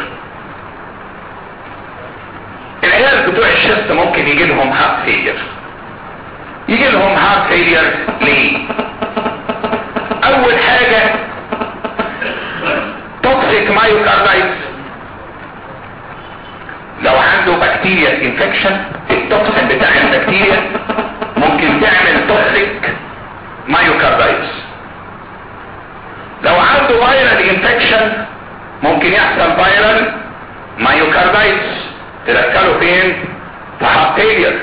العيال بتوع الشست ممكن يجي لهم هارت فيلير يجي لهم هارت فيلير ليه اول حاجة توكسيك مايوكاردايتس لو عنده بكتيريا انفكشن التوكسين بتاع البكتيريا ممكن تعمل توكسيك مايوكاردايتس لو عنده فيرال انفكشن ممكن يحصل فيرال مايوكاردايتس تدخله فين في هارت فيلير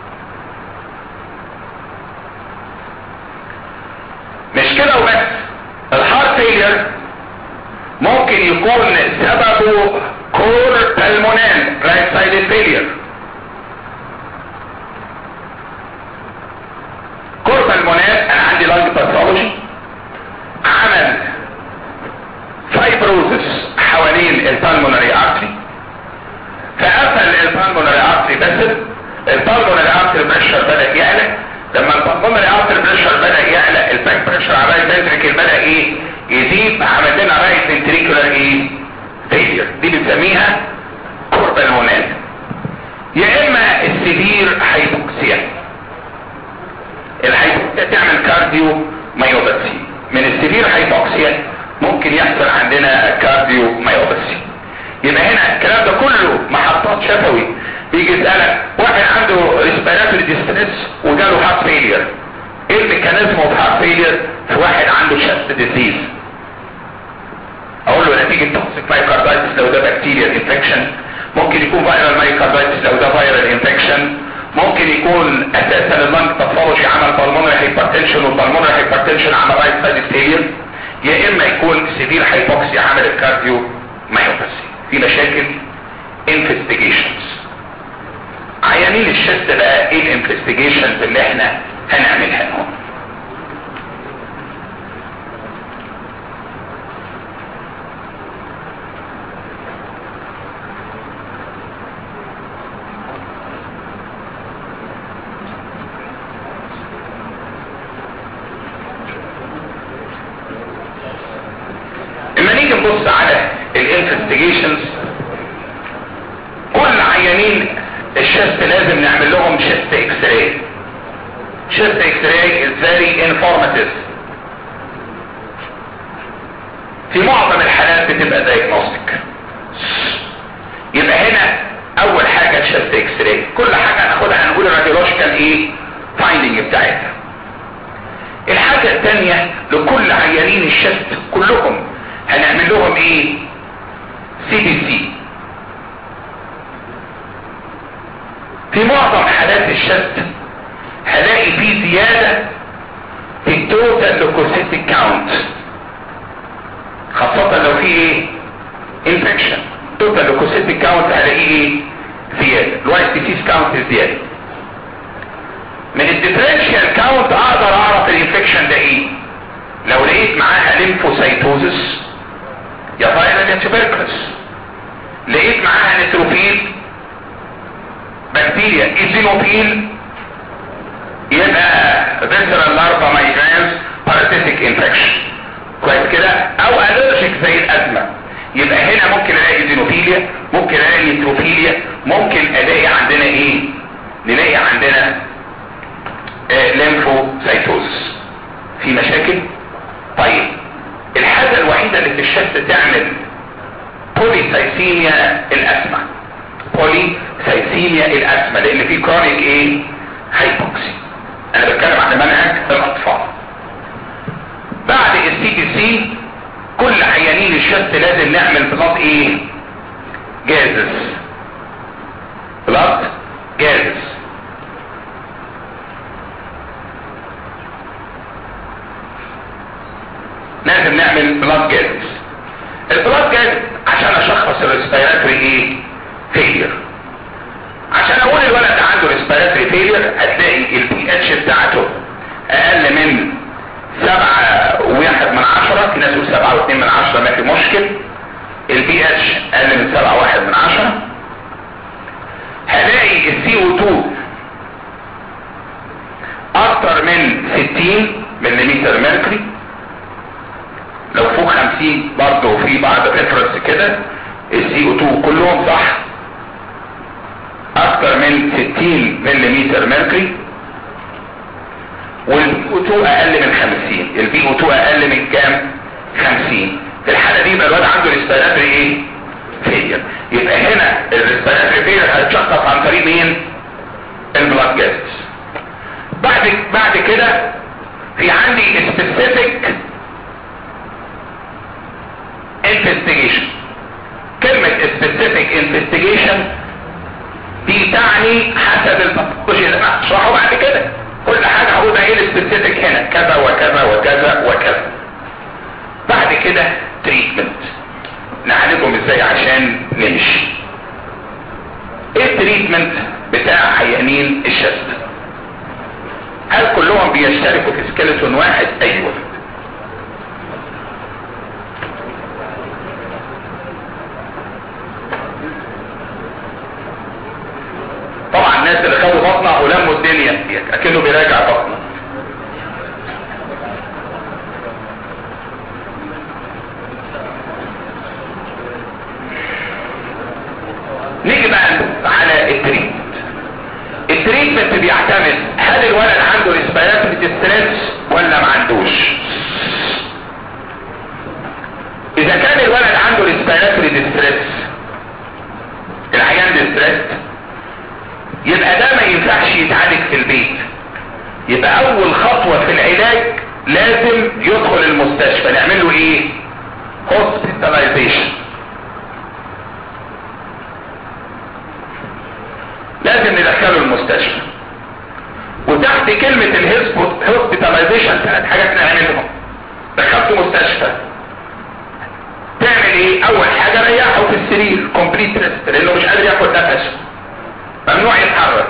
مش كده وبس الهارت فيلير ممكن يكون سببه كور بالمونال رايت سايد فيلير كور بالمونال انا عندي لانج باثولوجي عمل فايبروزس حوالين البالمونري ارتري فقفل البالمونري ارتري بس البالمونري ارتري بريشر بدا يعلى لما البالمونري ارتري بريشر بدا يعلى الباك بريشر على الفنتريكل بدا ايه يزيد عمل لنا رايت فنتريكولار ايه فيلير دي بنسميها كوربالمونات يا اما السيفير هايبوكسيا الهايبوكسيا تعمل كارديو مايوباثي من السيفير هايبوكسيا ممكن يحصل عندنا كارديو مايوباثي يبقى هنا الكلام ده كله محطات شفوي بيجي يسألك واحد عنده ريسبيراتوري ديستريس وجاله هارت فيلير ايه الميكانيزم اوف هارت فيلير في واحد عنده شست ديزيز اقول له نتيجة توكسيك مايوكاردايتس لو ده بكتيريا انفكشن ممكن يكون فيرال مايوكاردايتس لو ده فيرال انفكشن ممكن يكون اساسا اللنج باثولوجي عمل بالمونري هايبرتنشن والبالمونري هايبرتنشن عمل رايت سايد فيلير يا اما يكون سيفير هايبوكسيا عمل الكارديو مايوباثي في مشاكل انفستيجيشنز عيانين الشست بقى ايه الانفستيجيشنز اللي احنا هنعملها لهم اما نيجي نبص على الانفستيجيشنز كل عيانين الشست لازم نعمل لهم شست اكس راي شست اكس راي is very informative في معظم الحالات بتبقى diagnostic يبقى هنا اول حاجة الشست اكس راي كل حاجة هناخدها هنقول الراديولوجيكال ايه فايندنج بتاعتها الحاجة الثانية لكل عيانين الشست كلهم هنعمل لهم ايه سي بي سي في معظم حالات الشست هلاقي فيه زيادة في التوتال لوكوسيتيك كاونت خاصة لو في ايه انفكشن توتال لوكوسيتيك كاونت هلاقيه ايه زيادة الوايت ديسيز كاونت زيادة من الديفرنشال كاونت اقدر اعرف الانفكشن ده ايه لو لقيت معاها ليمفوسايتوزس يا فايرال يا تبركلس لقيت معاها نتروفيل بكتيريا ايزينوفيل يبقى فيسرال لارفا مايجرانز باراسيتيك انفكشن كويس كده او الرجيك زي الازمه يبقى هنا ممكن الاقي ايزينوفيليا ممكن الاقي نتروفيليا ممكن الاقي عندنا ايه نلاقي عندنا آه ليمفوسايتوزس في مشاكل طيب الحاجة الوحيدة اللي في الشمس تعمل بوليسايسيميا الأسمى بوليسايسيميا الأسمى لأن في كرونيك ايه هايبوكسي أنا بتكلم عن منهج الأطفال بعد السي دي سي كل عيانين الشمس لازم نعمل بلاد ايه جازز بلاد جازز لازم نعمل بلاد جاز البلاد جاز عشان اشخص الريسبيراتوري ايه فيلير عشان اقول الولد ده عنده ريسبيراتوري فيلير هتلاقي البي اتش بتاعته اقل من سبعة وواحد من عشرة في ناس يقول سبعة واثنين من عشرة ما في مشكل البي اتش اقل من سبعة واحد من عشرة هلاقي السي او 2 اكتر من 60 ملم ميركوري لو فوق 50 برضه في بعض ريفرنس كده السي او 2 كلهم صح اكتر من 60 ملم ميركوري والبي او 2 اقل من 50 البي او 2 اقل من كام 50 في الحاله دي يبقى الواد عنده ريسبيراتوري ايه فيلير يبقى هنا الريسبيراتوري فيلير هيتشخص عن طريق مين البلاد جاز بعد بعد كده في عندي سبيسيفيك investigation كلمة specific investigation دي تعني حسب الباثولوجي اللي انا هشرحه بعد كده كل حاجة هقول ايه السبيسيفيك هنا كذا وكذا وكذا وكذا بعد كده تريتمنت نعالجهم ازاي عشان نمشي ايه التريتمنت بتاع عيانين الشست هل كلهم بيشتركوا في سكيلتون واحد ايوه طبعا الناس اللي خدوا بطنه ولموا الدنيا اكنه بيراجع بطنه نيجي بقى على التريتمنت التريتمنت بيعتمد هل الولد عنده ريسبيراتوري ستريس ولا ما عندوش اذا كان الولد عنده ريسبيراتوري ستريس العيان ستريس يبقى ده ما ينفعش يتعالج في البيت يبقى اول خطوة في العلاج لازم يدخل المستشفى نعمل له ايه hospitalization لازم ندخله المستشفى وتحت كلمة الهوسبيتاليزيشن ثلاث حاجات نعملهم دخلته مستشفى تعمل ايه اول حاجة ريحه في السرير كومبليت ريست لانه مش قادر ياخد نفسه ممنوع يتحرك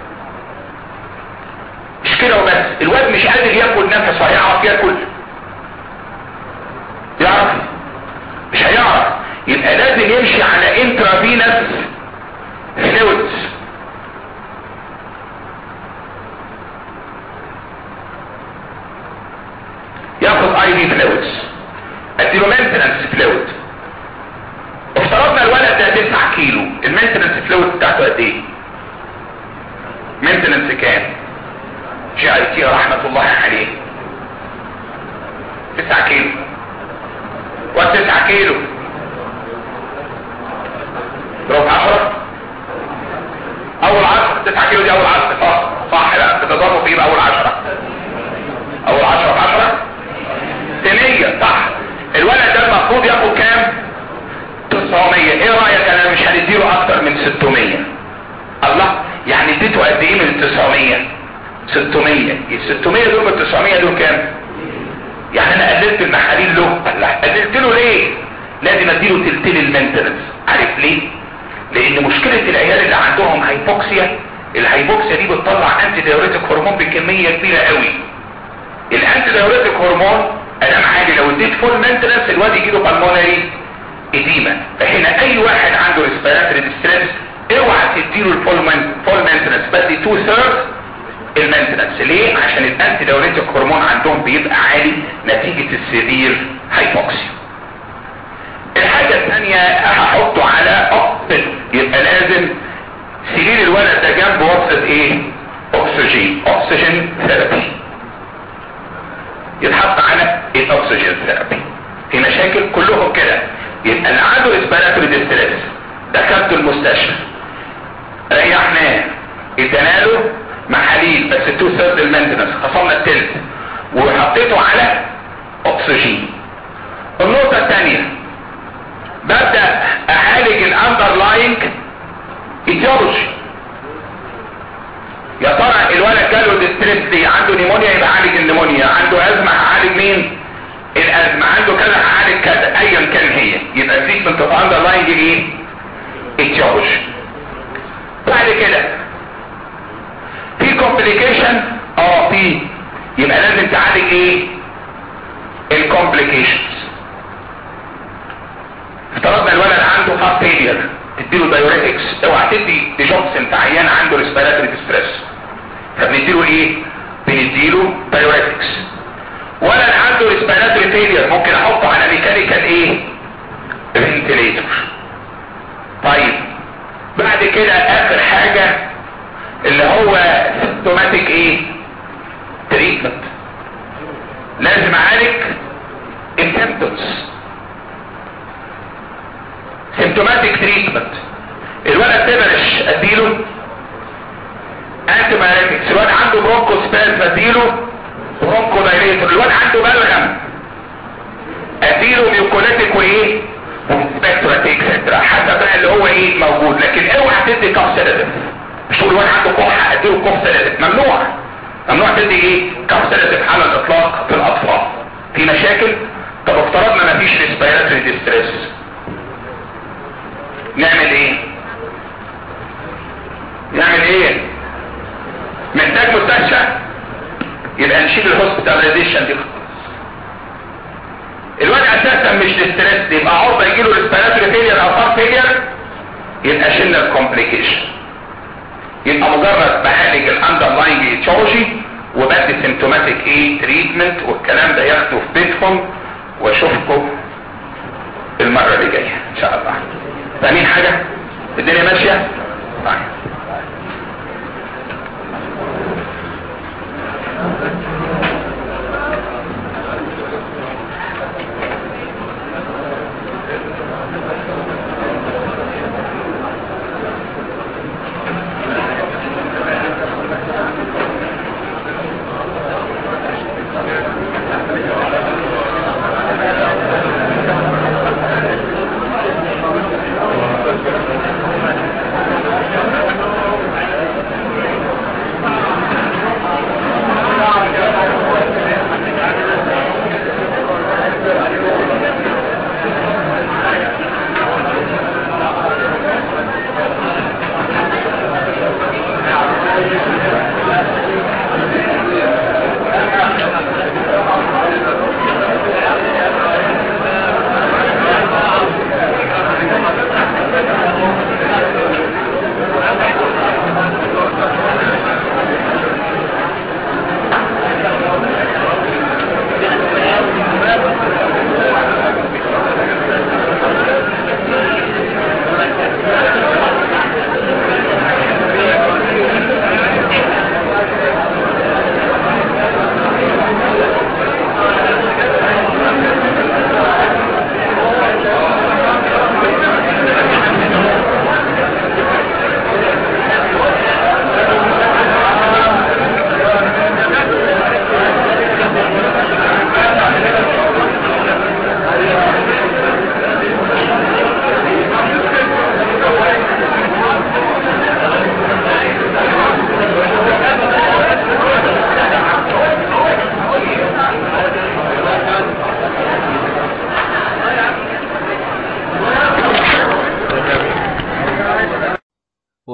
مش كده وبس الواد مش قادر ياكل نفسه هيعرف ياكل يعرف مش هيعرف يبقى لازم يمشي على انترافينس فلويدز ياخد اي في فلويدز اديله مينتنس فلويد افترضنا الولد ده 9 كيلو المينتنس فلويد بتاعته قد ايه مينتنس كام جي اي تي رحمة الله عليه 9 كيلو و9 كيلو ضرب 10 اول 10 9 كيلو دي اول 10 صح صح لا بتضربوا فيه اول 10 اول 10 في 10 100 صح الولد ده المفروض ياخد كام 900 ايه رايك انا مش هنديله اكتر من 600 الله يعني اديته قد ايه من 900 600 ال 600 دول من 900 دول كام يعني انا قللت المحاليل له الله قللت له ليه لازم اديله تلتين المينتنس عارف ليه لان مشكلة العيال اللي عندهم هايبوكسيا الهايبوكسيا دي بتطلع انتي دايوريتك هرمون بكمية كبيرة قوي الانتي دايوريتك هرمون انا عادي لو اديت فول مينتنس الواد يجيله بالمونري اديما فهنا اي واحد عنده ريسبيراتوري ديستريس اوعى تديله الفول فول مينتنس بدي 2 ثيرد المينتنس ليه عشان الانتي دايوريتك هرمون عندهم بيبقى عالي نتيجة السيفير هايبوكسيا الحاجة الثانية هحطه على اوكسجين يبقى لازم سرير الولد ده جنبه وصلة ايه اكسجين اكسجين ثيرابي يتحط على الاكسجين ثيرابي في مشاكل كلهم كده يبقى اللي عنده اسبيراتوري ديستريس دخلته المستشفى ريحناه ادانا له محاليل بس تو ثيرد المينتنس خصمنا التلت وحطيته على اكسجين النقطة الثانية ببدأ اعالج الاندرلاينج ايتيولوجي يا ترى الولد جاله ديستريس دي عنده نيمونيا يبقى عالج النيمونيا عنده ازمة هعالج مين الازمة عنده كذا هعالج كذا ايا كان هي يبقى التريتمنت اوف اندرلاينج ايه ايتيولوجي بعد كده في كومبليكيشن اه في يبقى لازم تعالج ايه الكومبليكيشنز افترضنا الولد عنده هارت فيلير تديله دايوريتكس اوعى تدي ديجوكسن عيان عنده ريسبيراتوري ديستريس فبنديله ايه بنديله دايوريتكس ولد عنده ريسبيراتوري فيلير ممكن احطه على ميكانيكال ايه فنتليتور طيب بعد كده اخر حاجة اللي هو سيمتوماتيك ايه تريتمنت لازم اعالج السيمتومز سيمتوماتيك تريتمنت الولد تبرش اديله انتي بايوتكس الولد عنده برونكو سباز اديله برونكو دايريتور الولد عنده بلغم اديله ميوكوليتيك وايه سبكترات اكسترا حسب بقى اللي هو ايه موجود لكن اوعى تدي كف سيداتيف مش تقول الولد عنده كحه اديله كف سيداتيف ممنوع ممنوع تدي ايه كف سيداتيف على الاطلاق في الاطفال في مشاكل طب افترضنا مفيش ريسبيراتوري ديستريس نعمل ايه نعمل ايه محتاج مستشفى يبقى نشيل الهوسبيتاليزيشن دي الواد اساسا مش ستريس يبقى عرضه يجي له ريسبيراتوري فيلير او هارت فيلير يبقى شلنا الكومبليكيشن يبقى مجرد بعالج الاندرلاينج ايتيولوجي وبدي سيمتوماتيك ايه تريتمنت والكلام ده ياخده في بيتكم واشوفكم المره اللي جايه ان شاء الله فاهمين حاجه الدنيا ماشيه طيب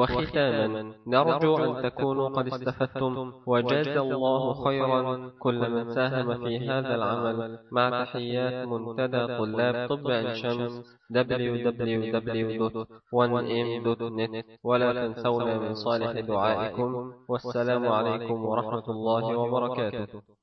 وختاما نرجو أن تكونوا قد استفدتم وجاز الله خيرا كل من ساهم في هذا العمل مع تحيات منتدى طلاب طب عين شمس www.1m.net ولا تنسونا من صالح دعائكم والسلام عليكم ورحمة الله وبركاته